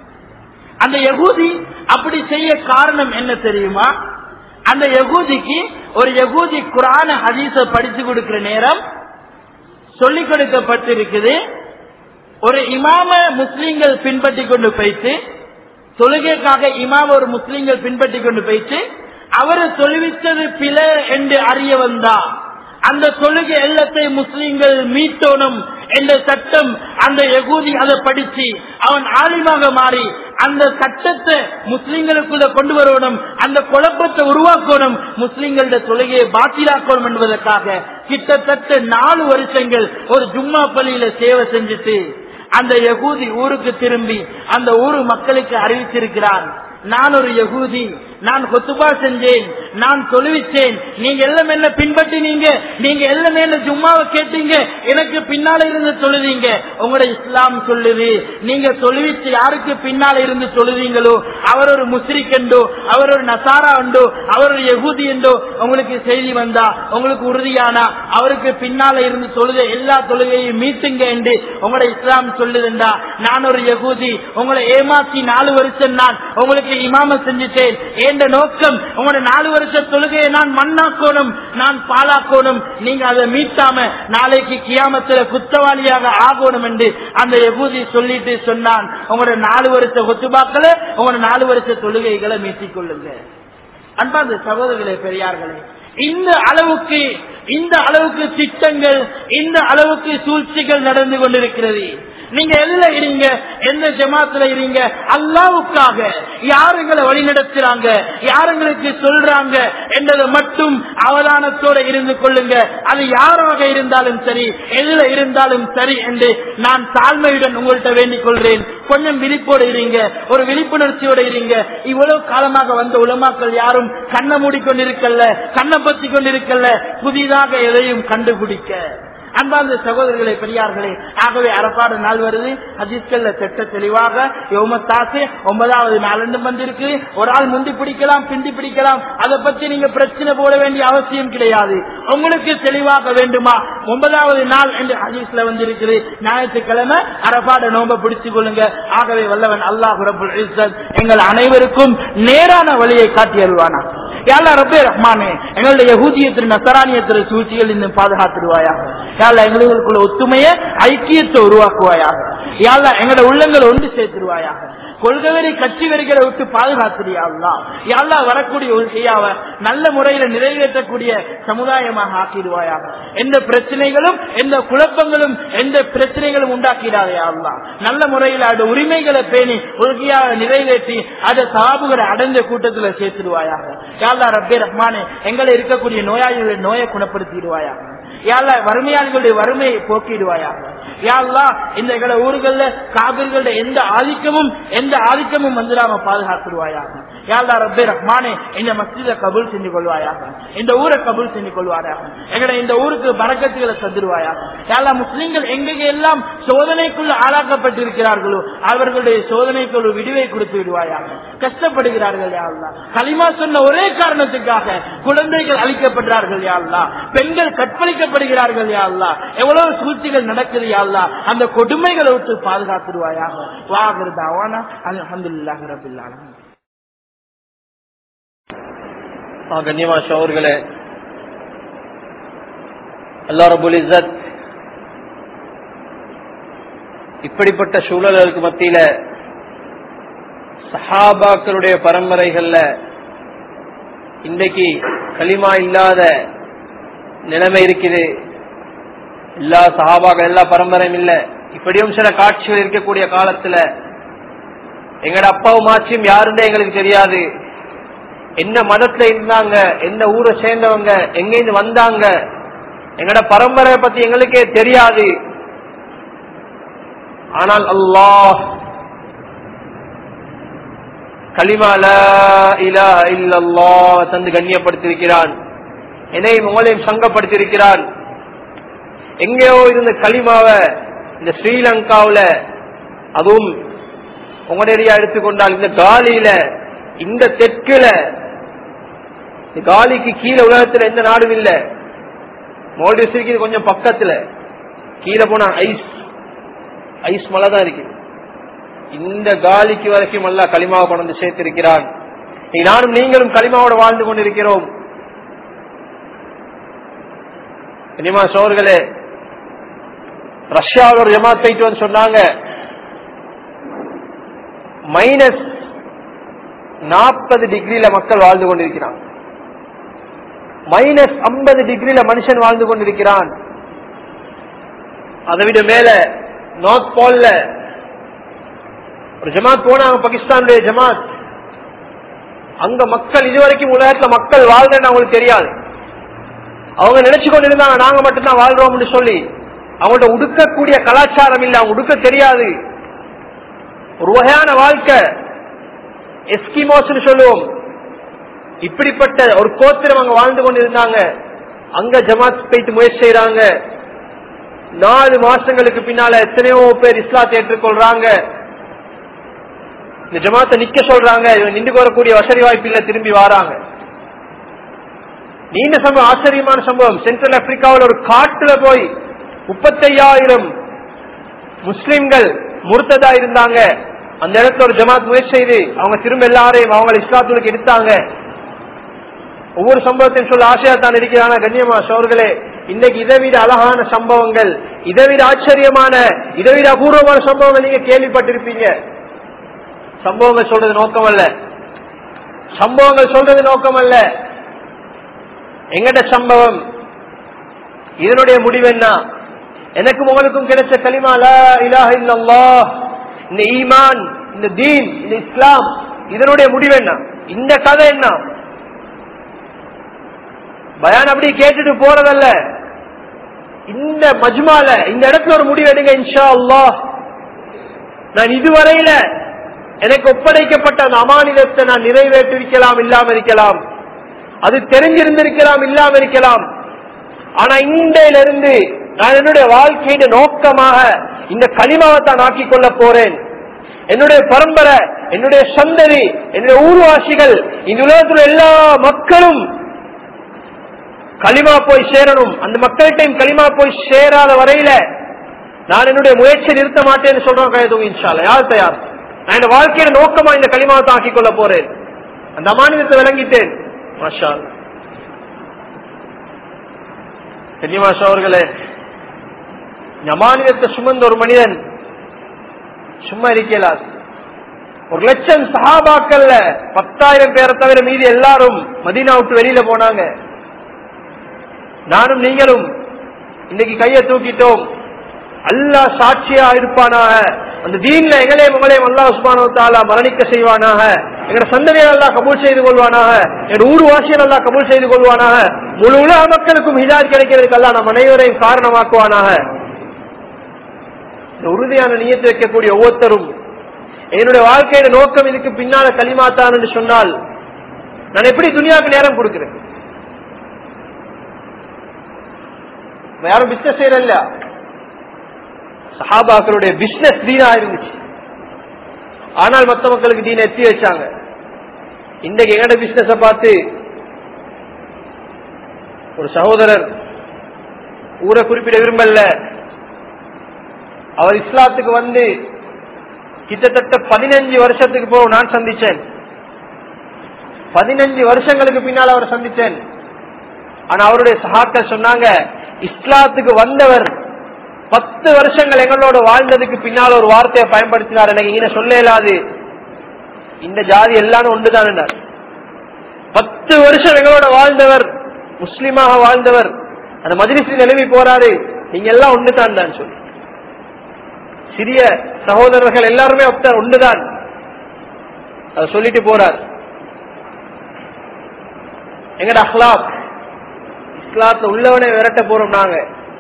அந்த யகூதி அப்படி செய்ய காரணம் என்ன தெரியுமா அந்த யகூதிக்கு ஒரு யகூதி குரான ஹதீஸ படிச்சு கொடுக்கிற நேரம் சொல்லிக் கொடுக்கப்பட்டிருக்குது ஒரு இமாம முஸ்லிம்கள் பின்பற்றி கொண்டு போயிட்டு தொழுகைக்காக இமாம ஒரு முஸ்லிம்கள் பின்பற்றி கொண்டு போயிட்டு அவரு தொழுவித்தது பிழை என்று அறிய வந்தா அந்த தொழுகை எல்லத்தை முஸ்லிம்கள் மீட்டோனும் என்ற சட்டம் அந்த யகூதி அதை படிச்சு அவன் ஆலிமாக மாறி அந்த சட்டத்தை முஸ்லிம்களுக்குள்ள கொண்டு வரணும் அந்த குழப்பத்தை உருவாக்கணும் முஸ்லிம்களோட தொழுகையை பாத்திலாக்கணும் என்பதற்காக கிட்டத்தட்ட நாலு வருஷங்கள் ஒரு ஜும்மா பள்ளியில சேவை செஞ்சுட்டு அந்த யகூதி ஊருக்கு திரும்பி அந்த ஊரு மக்களுக்கு அறிவிச்சிருக்கிறான் நான் ஒரு யகூதி நான் கொத்துபா செஞ்சேன் நான் தொழுவிச்சேன் நீங்க எல்லாம் என்ன பின்பற்றினீங்க நீங்க எல்லாம் என்ன ஜும்மாவை கேட்டீங்க எனக்கு பின்னால இருந்து தொழுதீங்க உங்களோட இஸ்லாம் சொல்லுது நீங்க தொழுவிச்சு யாருக்கு பின்னால இருந்து தொழுதீங்களோ அவர் ஒரு முஸ்ரிக் என்றோ அவர் ஒரு நசாரா உண்டோ அவர் ஒரு யகூதி என்றோ உங்களுக்கு செய்தி வந்தா உங்களுக்கு உறுதியானா அவருக்கு பின்னால இருந்து தொழுத எல்லா தொழுகையும் மீட்டுங்க என்று உங்களோட இஸ்லாம் சொல்லுதுண்டா நான் ஒரு யகூதி உங்களை ஏமாத்தி நாலு வருஷம் நான் உங்களுக்கு இமாம செஞ்சுட்டேன் என்ற நோக்கம் உங்களோட நாலு வருஷ தொழுகையை நான் மண்ணாக்கோணும் நான் பாலாக்கோணும் நீங்க அதை மீட்டாம நாளைக்கு கியாமத்துல குத்தவாளியாக ஆகணும் என்று அந்த யகூதி சொல்லிட்டு சொன்னான் உங்களோட நாலு வருஷ கொத்துபாக்களை உங்களோட நாலு வருஷ தொழுகைகளை மீட்டிக் கொள்ளுங்க அன்பார்ந்த சகோதரர்களே பெரியார்களே இந்த அளவுக்கு இந்த அளவுக்கு திட்டங்கள் இந்த அளவுக்கு சூழ்ச்சிகள் நடந்து கொண்டிருக்கிறது நீங்க எதுல இருங்க எந்த ஜமாத்துல இருங்க அல்லாவுக்காக யாருங்களை வழி நடத்துறாங்க யாருங்களுக்கு சொல்றாங்க என்றதை மட்டும் அவதானத்தோட இருந்து கொள்ளுங்க அது யாராக இருந்தாலும் சரி எதுல இருந்தாலும் சரி என்று நான் தாழ்மையுடன் உங்கள்கிட்ட வேண்டிக் கொள்றேன் கொஞ்சம் விழிப்போடு இருங்க ஒரு விழிப்புணர்ச்சியோட இருங்க இவ்வளவு காலமாக வந்த உலமாக்கள் யாரும் கண்ணை மூடிக்கொண்டிருக்கல கண்ணை பத்தி கொண்டிருக்கல புதிதாக எதையும் கண்டுபிடிக்க அன்பார்ந்த சகோதரர்களே பெரியார்களே ஆகவே அரப்பாடு நாள் வருது ஹதீஸ்கள்ல திட்ட தெளிவாக யோமத்தாசு ஒன்பதாவது நாளண்டு வந்திருக்கு ஒரு ஆள் முந்தி பிடிக்கலாம் பிந்தி பிடிக்கலாம் அதை பத்தி நீங்க பிரச்சனை போட வேண்டிய அவசியம் கிடையாது உங்களுக்கு தெளிவாக வேண்டுமா ஒன்பதாவது நாள் என்று ஹதீஸ்ல வந்திருக்குது ஞாயிற்றுக்கிழமை அரபாட நோம்ப பிடிச்சு கொள்ளுங்க ஆகவே வல்லவன் அல்லாஹ் ரபுல் இஸ்ஸத் எங்கள் அனைவருக்கும் நேரான வழியை காட்டி அருவானா யாழ்லா ரப்பே ரஹ்மானே எங்களுடைய யகூதியத்தின் நசரானியத்தின் சூழ்ச்சிகள் இன்னும் பாதுகாத்துடுவாயாக யாழ்லா எங்களுக்குள்ள ஒத்துமைய ஐக்கியத்தை உருவாக்குவாயாக யாழ்லா எங்களோட உள்ளங்களை ஒன்று சேர்த்துருவாயாக கொள்கவரி கட்சி வரிகளை விட்டு பாதுகாத்துறியா யாழ்லா வரக்கூடிய ஒரு செய்யாவ நல்ல முறையில நிறைவேற்றக்கூடிய சமுதாயமாக ஆக்கிடுவாயாக எந்த பிரச்சனைகளும் எந்த குழப்பங்களும் எந்த பிரச்சனைகளும் உண்டாக்கிடாதே அல்லா நல்ல முறையில் அது உரிமைகளை பேணி உறுதியாக நிறைவேற்றி அதை சாபுகளை அடைந்த கூட்டத்தில் சேர்த்துடுவாயாக யாழ்லா ரப்பே ரஹ்மானே எங்களை இருக்கக்கூடிய நோயாளிகளுடைய நோயை குணப்படுத்திடுவாயாக யாழ்லா வறுமையாளிகளுடைய வறுமையை போக்கிடுவாயாக யாழ்லா இந்த எங்களை ஊர்கள்ல காவிர்களுடைய எந்த ஆதிக்கமும் எந்த ஆதிக்கமும் வந்துடாம பாதுகாத்துடுவாயாக யாழ்லா ரப்பே ரஹ்மானே இந்த மஸ்ஜிதை கபூல் செஞ்சு கொள்வாயாக இந்த ஊரை கபூல் செஞ்சு கொள்வாயாக எங்களை இந்த ஊருக்கு பறக்கத்துகளை தந்துருவாயாக யாழ்லா முஸ்லிம்கள் எங்கெங்க எல்லாம் சோதனைக்குள் ஆளாக்கப்பட்டிருக்கிறார்களோ அவர்களுடைய சோதனைக்குள் விடுவை கொடுத்து விடுவாயாக கஷ்டப்படுகிறார்கள் யாழ்லா களிமா சொன்ன ஒரே காரணத்துக்காக குழந்தைகள் அழிக்கப்படுறார்கள் யாழ்லா பெண்கள் கற்பழிக்கப்படுகிறார்கள் யாழ்லா எவ்வளவு சூழ்ச்சிகள் நடக்குது யாழ்லா அந்த கொடுமைகளை விட்டு பாதுகாத்துருவாயாக வாகிறது அவானா அல்ஹம்துலில்லாஹி ரபில் ஆலமீன் கண்ணியமா ஷவர்களே அல்லா ரபுல் இசத் இப்படிப்பட்ட சூழல்களுக்கு மத்தியில சஹாபாக்களுடைய பரம்பரைகள்ல இன்றைக்கு களிமா இல்லாத நிலைமை இருக்குது எல்லா சஹாபாக்கள் எல்லா பரம்பரையும் இல்ல இப்படியும் சில காட்சிகள் இருக்கக்கூடிய காலத்துல எங்கட அப்பாவும் ஆச்சியும் யாருன்னே எங்களுக்கு தெரியாது என்ன மதத்துல இருந்தாங்க எந்த ஊரை சேர்ந்தவங்க எங்க இருந்து வந்தாங்க எங்கட பரம்பரை பத்தி எங்களுக்கே தெரியாது ஆனால் அல்லாஹ் கலிமால இலா இல்லல்லா தந்து கண்ணியப்படுத்தியிருக்கிறான் என்னையும் உங்களையும் சங்கப்படுத்தியிருக்கிறான் எங்கேயோ இருந்த களிமாவை இந்த ஸ்ரீலங்காவுல அதுவும் உங்களுடைய எடுத்துக்கொண்டால் இந்த காலியில இந்த தெற்குல இந்த காலிக்கு கீழே உலகத்துல எந்த நாடும் இல்ல மோல்டிவ்ஸ் இருக்குது கொஞ்சம் பக்கத்துல கீழே போனா ஐஸ் ஐஸ் மலை தான் இருக்கு இந்த காலிக்கு வரைக்கும் அல்ல களிமாவை கொண்டு வந்து சேர்த்திருக்கிறான் நானும் நீங்களும் களிமாவோட வாழ்ந்து கொண்டிருக்கிறோம் இனிமா சோர்களே ரஷ்யாவில் ஒரு ஜமாத் போயிட்டு வந்து சொன்னாங்க மைனஸ் நாற்பது டிகிரியில மக்கள் வாழ்ந்து கொண்டிருக்கிறான் மைனஸ் ஐம்பது டிகிரியில மனுஷன் வாழ்ந்து கொண்டிருக்கிறான் அதை விட மேல நார்த் போல்ல ஒரு ஜமாத் போனாங்க பாகிஸ்தானுடைய ஜமாத் அங்க மக்கள் இதுவரைக்கும் உலகத்துல மக்கள் வாழ்றேன்னு அவங்களுக்கு தெரியாது அவங்க நினைச்சு கொண்டிருந்தாங்க நாங்க மட்டும்தான் வாழ்றோம்னு சொல்லி அவங்கள்ட்ட உடுக்கக்கூடிய கலாச்சாரம் இல்ல அவங்க உடுக்க தெரியாது ஒரு வகையான வாழ்க்கை எஸ்கிமோஸ் சொல்லுவோம் இப்படிப்பட்ட ஒரு கோத்திரம் அங்க வாழ்ந்து கொண்டிருந்தாங்க அங்க ஜமாத் போயிட்டு முயற்சி செய்யறாங்க நாலு மாசங்களுக்கு பின்னால எத்தனையோ பேர் இஸ்லாத்தை ஏற்றுக்கொள்றாங்க இந்த ஜமாத்தை நிக்க சொல்றாங்க இவன் நின்று வரக்கூடிய வசதி வாய்ப்பு இல்ல திரும்பி வராங்க நீண்ட சம்பவம் ஆச்சரியமான சம்பவம் சென்ட்ரல் ஆப்பிரிக்காவில் ஒரு காட்டுல போய் முப்பத்தையாயிரம் முஸ்லிம்கள் முர்த்ததா இருந்தாங்க அந்த இடத்துல ஒரு ஜமாத் முயற்சி செய்து அவங்க திரும்ப எல்லாரையும் அவங்க இஸ்லாத்துக்கு எடுத்தாங்க ஒவ்வொரு சம்பவத்தையும் சொல்ல ஆசையா தான் இருக்கிறாங்க கண்ணியமா சோர்களே இன்னைக்கு இதை விட அழகான சம்பவங்கள் இதை விட ஆச்சரியமான இதை விட அபூர்வமான சம்பவங்கள் நீங்க கேள்விப்பட்டிருப்பீங்க சம்பவங்கள் சொல்றது நோக்கம் அல்ல சம்பவங்கள் சொல்றது நோக்கம் அல்ல எங்கட சம்பவம் இதனுடைய முடிவு என்ன எனக்கும் உங்களுக்கும் கிடைச்ச களிமா லா இலாஹ இல்லல்லாஹ் இந்த ஈமான் இந்த தீன் இந்த இஸ்லாம் இதனுடைய முடிவு என்ன இந்த கதை என்ன பயான் அப்படி கேட்டுட்டு போறதல்ல இந்த மஜ்மால இந்த இடத்துல ஒரு முடிவு எடுங்க இன்ஷா அல்லாஹ் நான் இதுவரையில எனக்கு ஒப்படைக்கப்பட்ட அந்த அமானிதத்தை நான் நிறைவேற்றிருக்கலாம் இல்லாம இருக்கலாம் அது தெரிஞ்சிருந்திருக்கலாம் இல்லாம இருக்கலாம் ஆனா இன்றையிலிருந்து நான் என்னுடைய வாழ்க்கையிட நோக்கமாக இந்த களிமாவை தான் ஆக்கிக் கொள்ள போறேன் என்னுடைய பரம்பரை என்னுடைய சந்ததி என்னுடைய ஊர்வாசிகள் இந்த உலகத்தில் எல்லா மக்களும் களிமா போய் சேரணும் அந்த மக்கள்கிட்டையும் களிமா போய் சேராத வரையில நான் என்னுடைய முயற்சியை நிறுத்த மாட்டேன்னு சொல்றோம் கைது இன்ஷால்ல யார் தயார் நான் இந்த வாழ்க்கையில நோக்கமா இந்த களிமாவை தான் ஆக்கிக் கொள்ள போறேன் அந்த அமானிதத்தை விளங்கிட்டேன் மாஷா கன்னிமாஷா அவர்களே அமானிதத்தை சுமந்த ஒரு மனிதன் சும்மா இருக்கலாது ஒரு லட்சம் சஹாபாக்கள்ல பத்தாயிரம் பேரை தவிர மீதி எல்லாரும் மதீனா விட்டு வெளியில போனாங்க நானும் நீங்களும் இன்னைக்கு கையை தூக்கிட்டோம் அல்லா சாட்சியா இருப்பானாக அந்த தீன்ல எங்களையும் உங்களையும் அல்லா உஸ்மானோ மரணிக்க செய்வானாக எங்க சந்ததியை அல்லா கபூல் செய்து கொள்வானாக எங்க ஊர்வாசியல் அல்லா கபூல் செய்து கொள்வானாக முழு உலக மக்களுக்கும் ஹிதாத் கிடைக்கிறதுக்கு அல்லா நம் அனைவரையும் காரணமாக்குவானாக இந்த உறுதியான நியத்து வைக்கக்கூடிய ஒவ்வொருத்தரும் என்னுடைய வாழ்க்கையோட நோக்கம் இதுக்கு பின்னால களிமாத்தான் என்று சொன்னால் நான் எப்படி துனியாவுக்கு நேரம் கொடுக்கிறேன் யாரும் பிசினஸ் செய்யறல்ல சஹாபாக்களுடைய பிசினஸ் தீனா இருந்துச்சு ஆனால் மத்த மக்களுக்கு தீன எத்தி வச்சாங்க இன்றைக்கு எங்கட பிசினஸ பார்த்து ஒரு சகோதரர் ஊரை குறிப்பிட விரும்பல அவர் இஸ்லாத்துக்கு வந்து கிட்டத்தட்ட பதினஞ்சு வருஷத்துக்கு போக நான் சந்திச்சேன் பதினஞ்சு வருஷங்களுக்கு பின்னால் அவர் சந்திச்சேன் ஆனா அவருடைய சகாக்கள் சொன்னாங்க இஸ்லாத்துக்கு வந்தவர் பத்து வருஷங்கள் எங்களோட வாழ்ந்ததுக்கு பின்னால் ஒரு வார்த்தையை பயன்படுத்தினார் எனக்கு இங்க சொல்ல இயலாது இந்த ஜாதி எல்லாரும் ஒன்றுதான் பத்து வருஷம் எங்களோட வாழ்ந்தவர் முஸ்லிமாக வாழ்ந்தவர் அந்த மஜிலிசில் எழுப்பி போறாரு நீங்க எல்லாம் ஒன்றுதான் தான் சொல்லி சிறிய சகோதரர்கள் எல்லாருமே ஒருத்தர் ஒன்றுதான் அதை சொல்லிட்டு போறார் எங்கட அஹ்லாக் இஸ்லாத்துல உள்ளவனை விரட்ட போறோம் நாங்க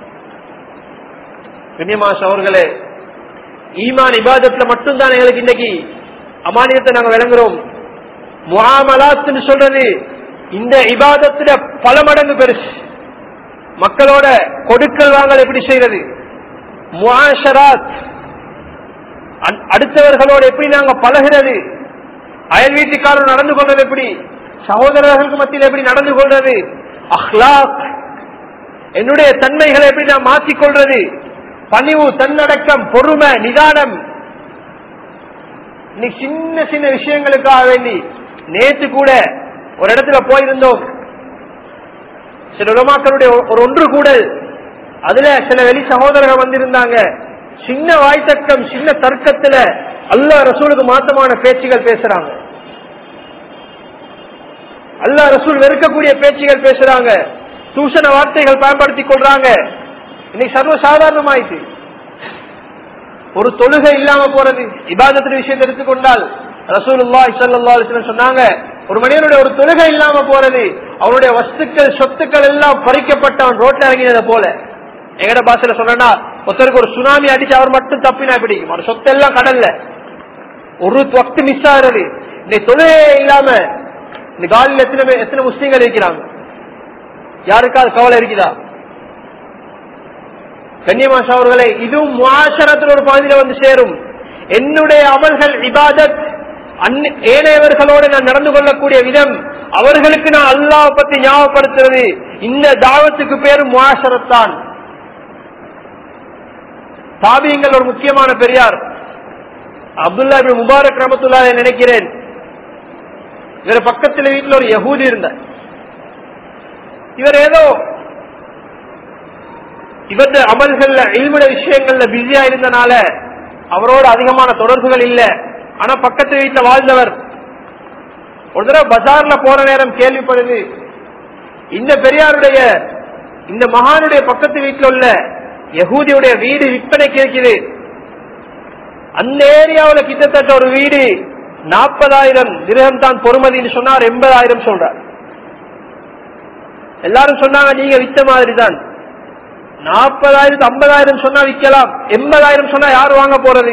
கண்ணியமாஸ் அவர்களே ஈமான் இபாதத்துல மட்டும்தான் எங்களுக்கு இன்னைக்கு அமானியத்தை நாங்க விளங்குறோம் முகாமலாத்துன்னு சொல்றது இந்த இபாதத்துல பல மடங்கு பெருசு மக்களோட கொடுக்கல் வாங்கல் எப்படி செய்யறது முஆஷராத் அடுத்தவர்களோடு எப்படி நாங்க பழகிறது அயல் வீட்டுக்காரர் நடந்து கொள்றது எப்படி சகோதரர்களுக்கு மத்தியில் எப்படி நடந்து கொள்றது அஹ்லாக் என்னுடைய தன்மைகளை எப்படி நான் மாற்றிக்கொள்றது பணிவு தன்னடக்கம் பொறுமை நிதானம் இன்னைக்கு சின்ன சின்ன விஷயங்களுக்காக வேண்டி நேற்று கூட ஒரு இடத்துல போயிருந்தோம் சில உலமாக்களுடைய ஒரு ஒன்று கூடல் அதுல சில வெளி சகோதரர்கள் வந்திருந்தாங்க சின்ன வாய்த்தக்கம் சின்ன தர்க்கத்துல அல்லா ரசூலுக்கு மாத்தமான பேச்சுகள் பேசுறாங்க அல்லா ரசூல் வெறுக்கக்கூடிய பேச்சுகள் பேசுறாங்க தூஷண வார்த்தைகள் பயன்படுத்தி கொள்றாங்க இன்னைக்கு சர்வ சாதாரணமாயிட்டு ஒரு தொழுகை இல்லாம போறது இபாதத்தின் விஷயத்தை எடுத்துக்கொண்டால் ரசூலுல்லா சல்லா சொன்னாங்க ஒரு மனிதனுடைய ஒரு தொழுகை இல்லாம போறது அவனுடைய வஸ்துக்கள் சொத்துக்கள் எல்லாம் பறிக்கப்பட்டவன் ரோட்ல இறங்கினதை போல எங்கட பாசையில சொன்னா ஒருத்தருக்கு ஒரு சுனாமி அடிச்சு அவர் மட்டும் தப்பினா பிடிக்கும் அவர் சொத்து எல்லாம் கடல்ல ஒரு வக்து மிஸ் ஆகுறது இந்த தொழுகை இல்லாம இந்த காலில் எத்தனை பேர் எத்தனை முஸ்லீம்கள் இருக்கிறாங்க யாருக்காவது கவலை இருக்குதா கன்னியமாஷா அவர்களை இதுவும் முஆஷரத்தில் ஒரு பகுதியில் வந்து சேரும் என்னுடைய அமல்கள் இபாதத் ஏனையவர்களோடு நான் நடந்து கொள்ளக்கூடிய விதம் அவர்களுக்கு நான் அல்லாஹ் பத்தி ஞாபகப்படுத்துறது இந்த தாவத்துக்கு பேரு முஆஷரத்தான் தாபியங்கள் ஒரு முக்கியமான பெரியார் அப்துல்லா முபாரக் ரமத்துல்லா நினைக்கிறேன் இவர் பக்கத்தில் வீட்டில் ஒரு யகூதி இருந்தார் இவர் ஏதோ இவரது அமல்கள்ல இல்முட விஷயங்கள்ல பிஸியா இருந்தனால அவரோட அதிகமான தொடர்புகள் இல்ல ஆனா பக்கத்து வீட்டுல வாழ்ந்தவர் ஒரு தடவை பஜார்ல போற நேரம் கேள்விப்படுது இந்த பெரியாருடைய இந்த மகானுடைய பக்கத்து வீட்டுல உள்ள யகூதியுடைய வீடு விற்பனைக்கு இருக்குது அந்த ஏரியாவுல கிட்டத்தட்ட ஒரு வீடு நாற்பதாயிரம் திரகம் தான் பொறுமதின்னு சொன்னார் எண்பதாயிரம் சொல்றார் எல்லாரும் சொன்னாங்க நீங்க வித்த மாதிரி தான் நாற்பதாயிரத்து ஐம்பதாயிரம் சொன்னா விற்கலாம் எண்பதாயிரம் சொன்னா யார் வாங்க போறது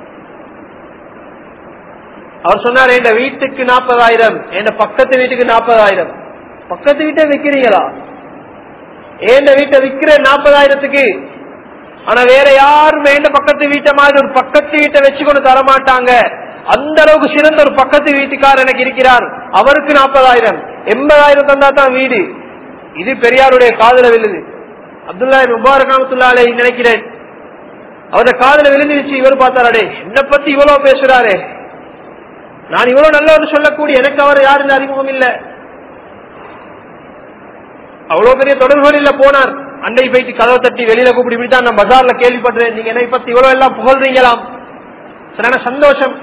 அவர் சொன்னார் என் வீட்டுக்கு நாற்பதாயிரம் என் பக்கத்து வீட்டுக்கு நாற்பதாயிரம் பக்கத்து வீட்டை விற்கிறீங்களா என் வீட்டை விற்கிற நாற்பதாயிரத்துக்கு ஆனா வேற யாரும் எந்த பக்கத்து வீட்டை மாதிரி ஒரு பக்கத்து வீட்டை வச்சுக்கொண்டு தரமாட்டாங்க அந்த அளவுக்கு சிறந்த ஒரு பக்கத்து வீட்டுக்காரர் எனக்கு இருக்கிறார் அவருக்கு நாற்பதாயிரம் எண்பதாயிரம் தந்தா தான் வீடு இது பெரியாருடைய காதல விழுது அப்துல்லா முபாரக் அஹமத்துல்லாலே நினைக்கிறேன் அவருடைய காதல விழுந்துருச்சு இவர் பார்த்தாரே என்ன பத்தி இவ்வளவு பேசுறாரே நான் இவ்வளவு நல்லவர் சொல்லக்கூடிய எனக்கு அவர் யாருன்னு அறிமுகம் இல்ல அவ்வளவு பெரிய தொடர்புகள் இல்ல போனார் அண்டை போயிட்டு கதவை தட்டி வெளியில கூப்பிட்டு இப்படித்தான் நான் பஜார்ல கேள்விப்படுறேன் நீங்க என்னை பத்தி இவ்வளவு எல்லாம் புகழ்றீங்களாம் சரியான சந்தோஷம்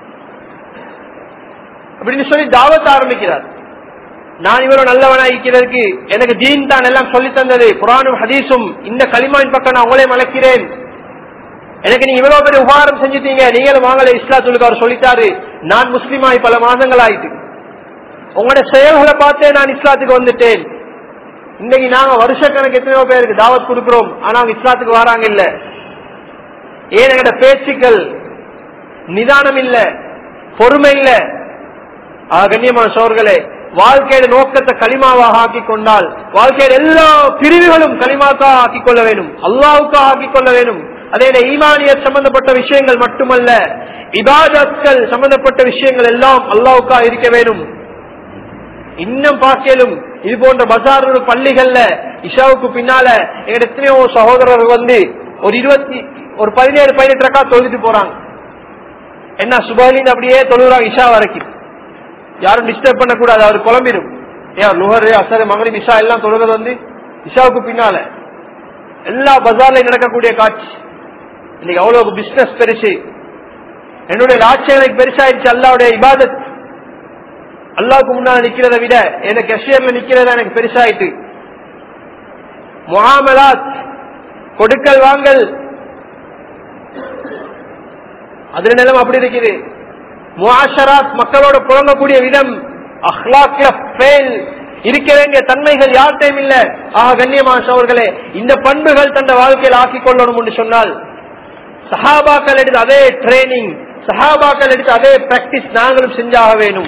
அப்படின்னு சொல்லி தாவத்த ஆரம்பிக்கிறார் நான் இவ்வளவு நல்லவனா இருக்கிறதுக்கு எனக்கு தீன் தான் எல்லாம் சொல்லி தந்தது குரானும் ஹதீஸும் இந்த களிமாவின் பக்கம் நான் உங்களே மலைக்கிறேன் எனக்கு நீங்க இவ்வளவு பெரிய உபகாரம் செஞ்சுட்டீங்க நீங்களும் வாங்கல இஸ்லாத்துக்கு அவர் சொல்லிட்டாரு நான் முஸ்லீமாய் பல மாதங்கள் ஆயிட்டு உங்களோட செயல்களை பார்த்தே நான் இஸ்லாத்துக்கு வந்துட்டேன் இன்னைக்கு நாங்க வருஷக்கணக்கு எத்தனையோ பேருக்கு தாவத் கொடுக்கிறோம் ஆனா அவங்க இஸ்லாத்துக்கு வராங்க இல்ல ஏன் எங்கட பேச்சுக்கள் நிதானம் இல்ல பொறுமை இல்ல ஆக கண்ணியமான சோர்களே வாழ்க்கையோட நோக்கத்தை களிமாவாக ஆக்கிக் கொண்டால் வாழ்க்கையோட எல்லா பிரிவுகளும் களிமாக்காக ஆக்கிக் கொள்ள வேண்டும் அல்லாவுக்காக ஆக்கிக் கொள்ள வேண்டும் அதே ஈமானியர் சம்பந்தப்பட்ட விஷயங்கள் மட்டுமல்ல இபாதத்கள் சம்பந்தப்பட்ட விஷயங்கள் எல்லாம் அல்லாவுக்காக இருக்க வேண்டும் இன்னும் பாக்கியலும் இது போன்ற பஜார் பள்ளிகள்ல இஷாவுக்கு பின்னால எங்க எத்தனையோ சகோதரர்கள் வந்து ஒரு இருபத்தி ஒரு பதினேழு பதினெட்டு ரக்கா தொழுதுட்டு போறாங்க என்ன சுபலின் அப்படியே தொழுகிறாங்க இஷா வரைக்கும் யாரும் டிஸ்டர்ப் பண்ணக்கூடாது அவர் குழம்பிடும் ஏன் நுகர் அசர் மகரிப் இஷா எல்லாம் தொழுகிறது வந்து இஷாவுக்கு பின்னால எல்லா பஜார்ல நடக்கக்கூடிய காட்சி இன்னைக்கு அவ்வளவு பிசினஸ் பெருசு என்னுடைய லாட்சியங்களுக்கு பெருசாயிடுச்சு அல்லாவுடைய இபாதத் அல்லாவுக்கு முன்னால் நிக்கிறத விட எனக்கு கஷியர்ல நிக்கிறதா எனக்கு பெருசாயிட்டு முகாமலாத் கொடுக்கல் வாங்கல் அதுல நிலம் அப்படி இருக்குது முஆஷராத் மக்களோட புழங்கக்கூடிய விதம் அஹ்லாக்ல ஃபெயில் இருக்க வேண்டிய தன்மைகள் யார்கிட்டையும் இல்ல ஆக கண்ணியமான அவர்களே இந்த பண்புகள் தந்த வாழ்க்கையில் ஆக்கிக் கொள்ளணும் என்று சொன்னால் சஹாபாக்கள் எடுத்து அதே ட்ரைனிங் சஹாபாக்கள் எடுத்து அதே பிராக்டிஸ் நாங்களும் செஞ்சாக வேணும்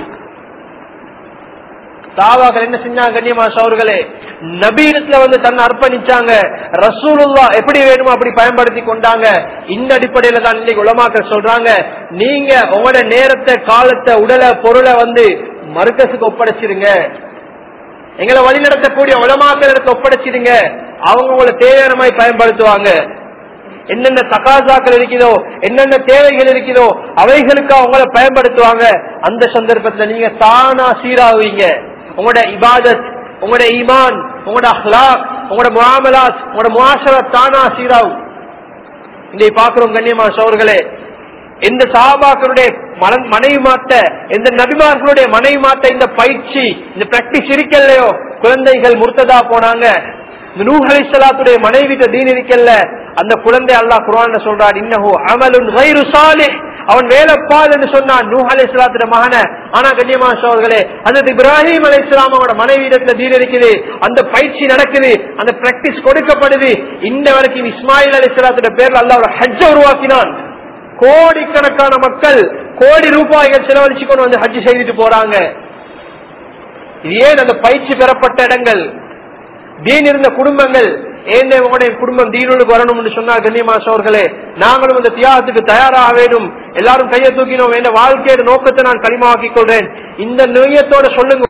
சாவாக்கள் என்ன செஞ்சாங்க கண்ணியமா அவர்களே நபீனத்துல வந்து தன்னை அர்ப்பணிச்சாங்க ரசூலுல்லா எப்படி வேணுமோ அப்படி பயன்படுத்தி கொண்டாங்க இந்த அடிப்படையில தான் இன்னைக்கு உலமாக்கள் சொல்றாங்க நீங்க உங்களோட நேரத்தை காலத்தை உடலை பொருளை வந்து மருக்கசுக்கு ஒப்படைச்சிருங்க எங்களை வழிநடத்தக்கூடிய உலமாக்கள் இடத்தை ஒப்படைச்சிருங்க அவங்க உங்களை தேவையான மாதிரி பயன்படுத்துவாங்க என்னென்ன தகாசாக்கள் இருக்குதோ என்னென்ன தேவைகள் இருக்குதோ அவைகளுக்கு அவங்கள பயன்படுத்துவாங்க அந்த சந்தர்ப்பத்துல நீங்க தானா சீராகுவீங்க உங்களோட இபாதத் உங்களோட ஈமான் உங்களோட அஹ்லாக் உங்களோட முகாமலாத் உங்களோட முகாசரத் தானா சீராகும் இன்னைக்கு பாக்குறோம் கண்ணியமா சோர்களே எந்த சஹாபாக்களுடைய மன- மனைவி மாத்த எந்த நபிமார்களுடைய மனைவி மாத்த இந்த பயிற்சி இந்த பிராக்டிஸ் இருக்கலையோ குழந்தைகள் முர்த்ததா போனாங்க இந்த நூஹ் அலைஹிஸ்ஸலாத்துடைய மனைவி தீன் இருக்கல்ல அந்த குழந்தை அல்லாஹ் குர்ஆன்ல சொல்றான் இன்னஹு அமலுன் கைரு சாலிஹ் அவன் வேலைப்பால் என்று சொன்னான் நூஹ் அலைஹிஸ்ஸலாத்துடைய மகன ஆனா கண்ணியமான சோழர்களே அந்த இப்ராஹிம் அலைஹிஸ்ஸலாம் அவனோட மனைவி இடத்துல தீன் இருக்குது அந்த பயிற்சி நடக்குது அந்த பிராக்டிஸ் கொடுக்கப்படுது இந்த வரைக்கும் இஸ்மாயில் அலைஹிஸ்ஸலாத்துடைய பேர்ல அல்லாஹ் ஒரு ஹஜ்ஜ உருவாக்கினான் கோடிக்கணக்கான மக்கள் கோடி ரூபாய்கள் செலவழிச்சு கொண்டு வந்து ஹஜ் செய்துட்டு போறாங்க இது ஏன் அந்த பயிற்சி பெறப்பட்ட இடங்கள் தீன் இருந்த குடும்பங்கள் ஏன் உங்களுடைய குடும்பம் தீனுக்கு வரணும்னு சொன்னா கண்ணியமா சோர்களே நாங்களும் இந்த தியாகத்துக்கு தயாராக வேண்டும் எல்லாரும் கையை தூக்கினோம் என்ற வாழ்க்கையோட நோக்கத்தை நான் களிமாக்கிக் கொள்றேன் இந்த நோயத்தோட சொல்லுங்க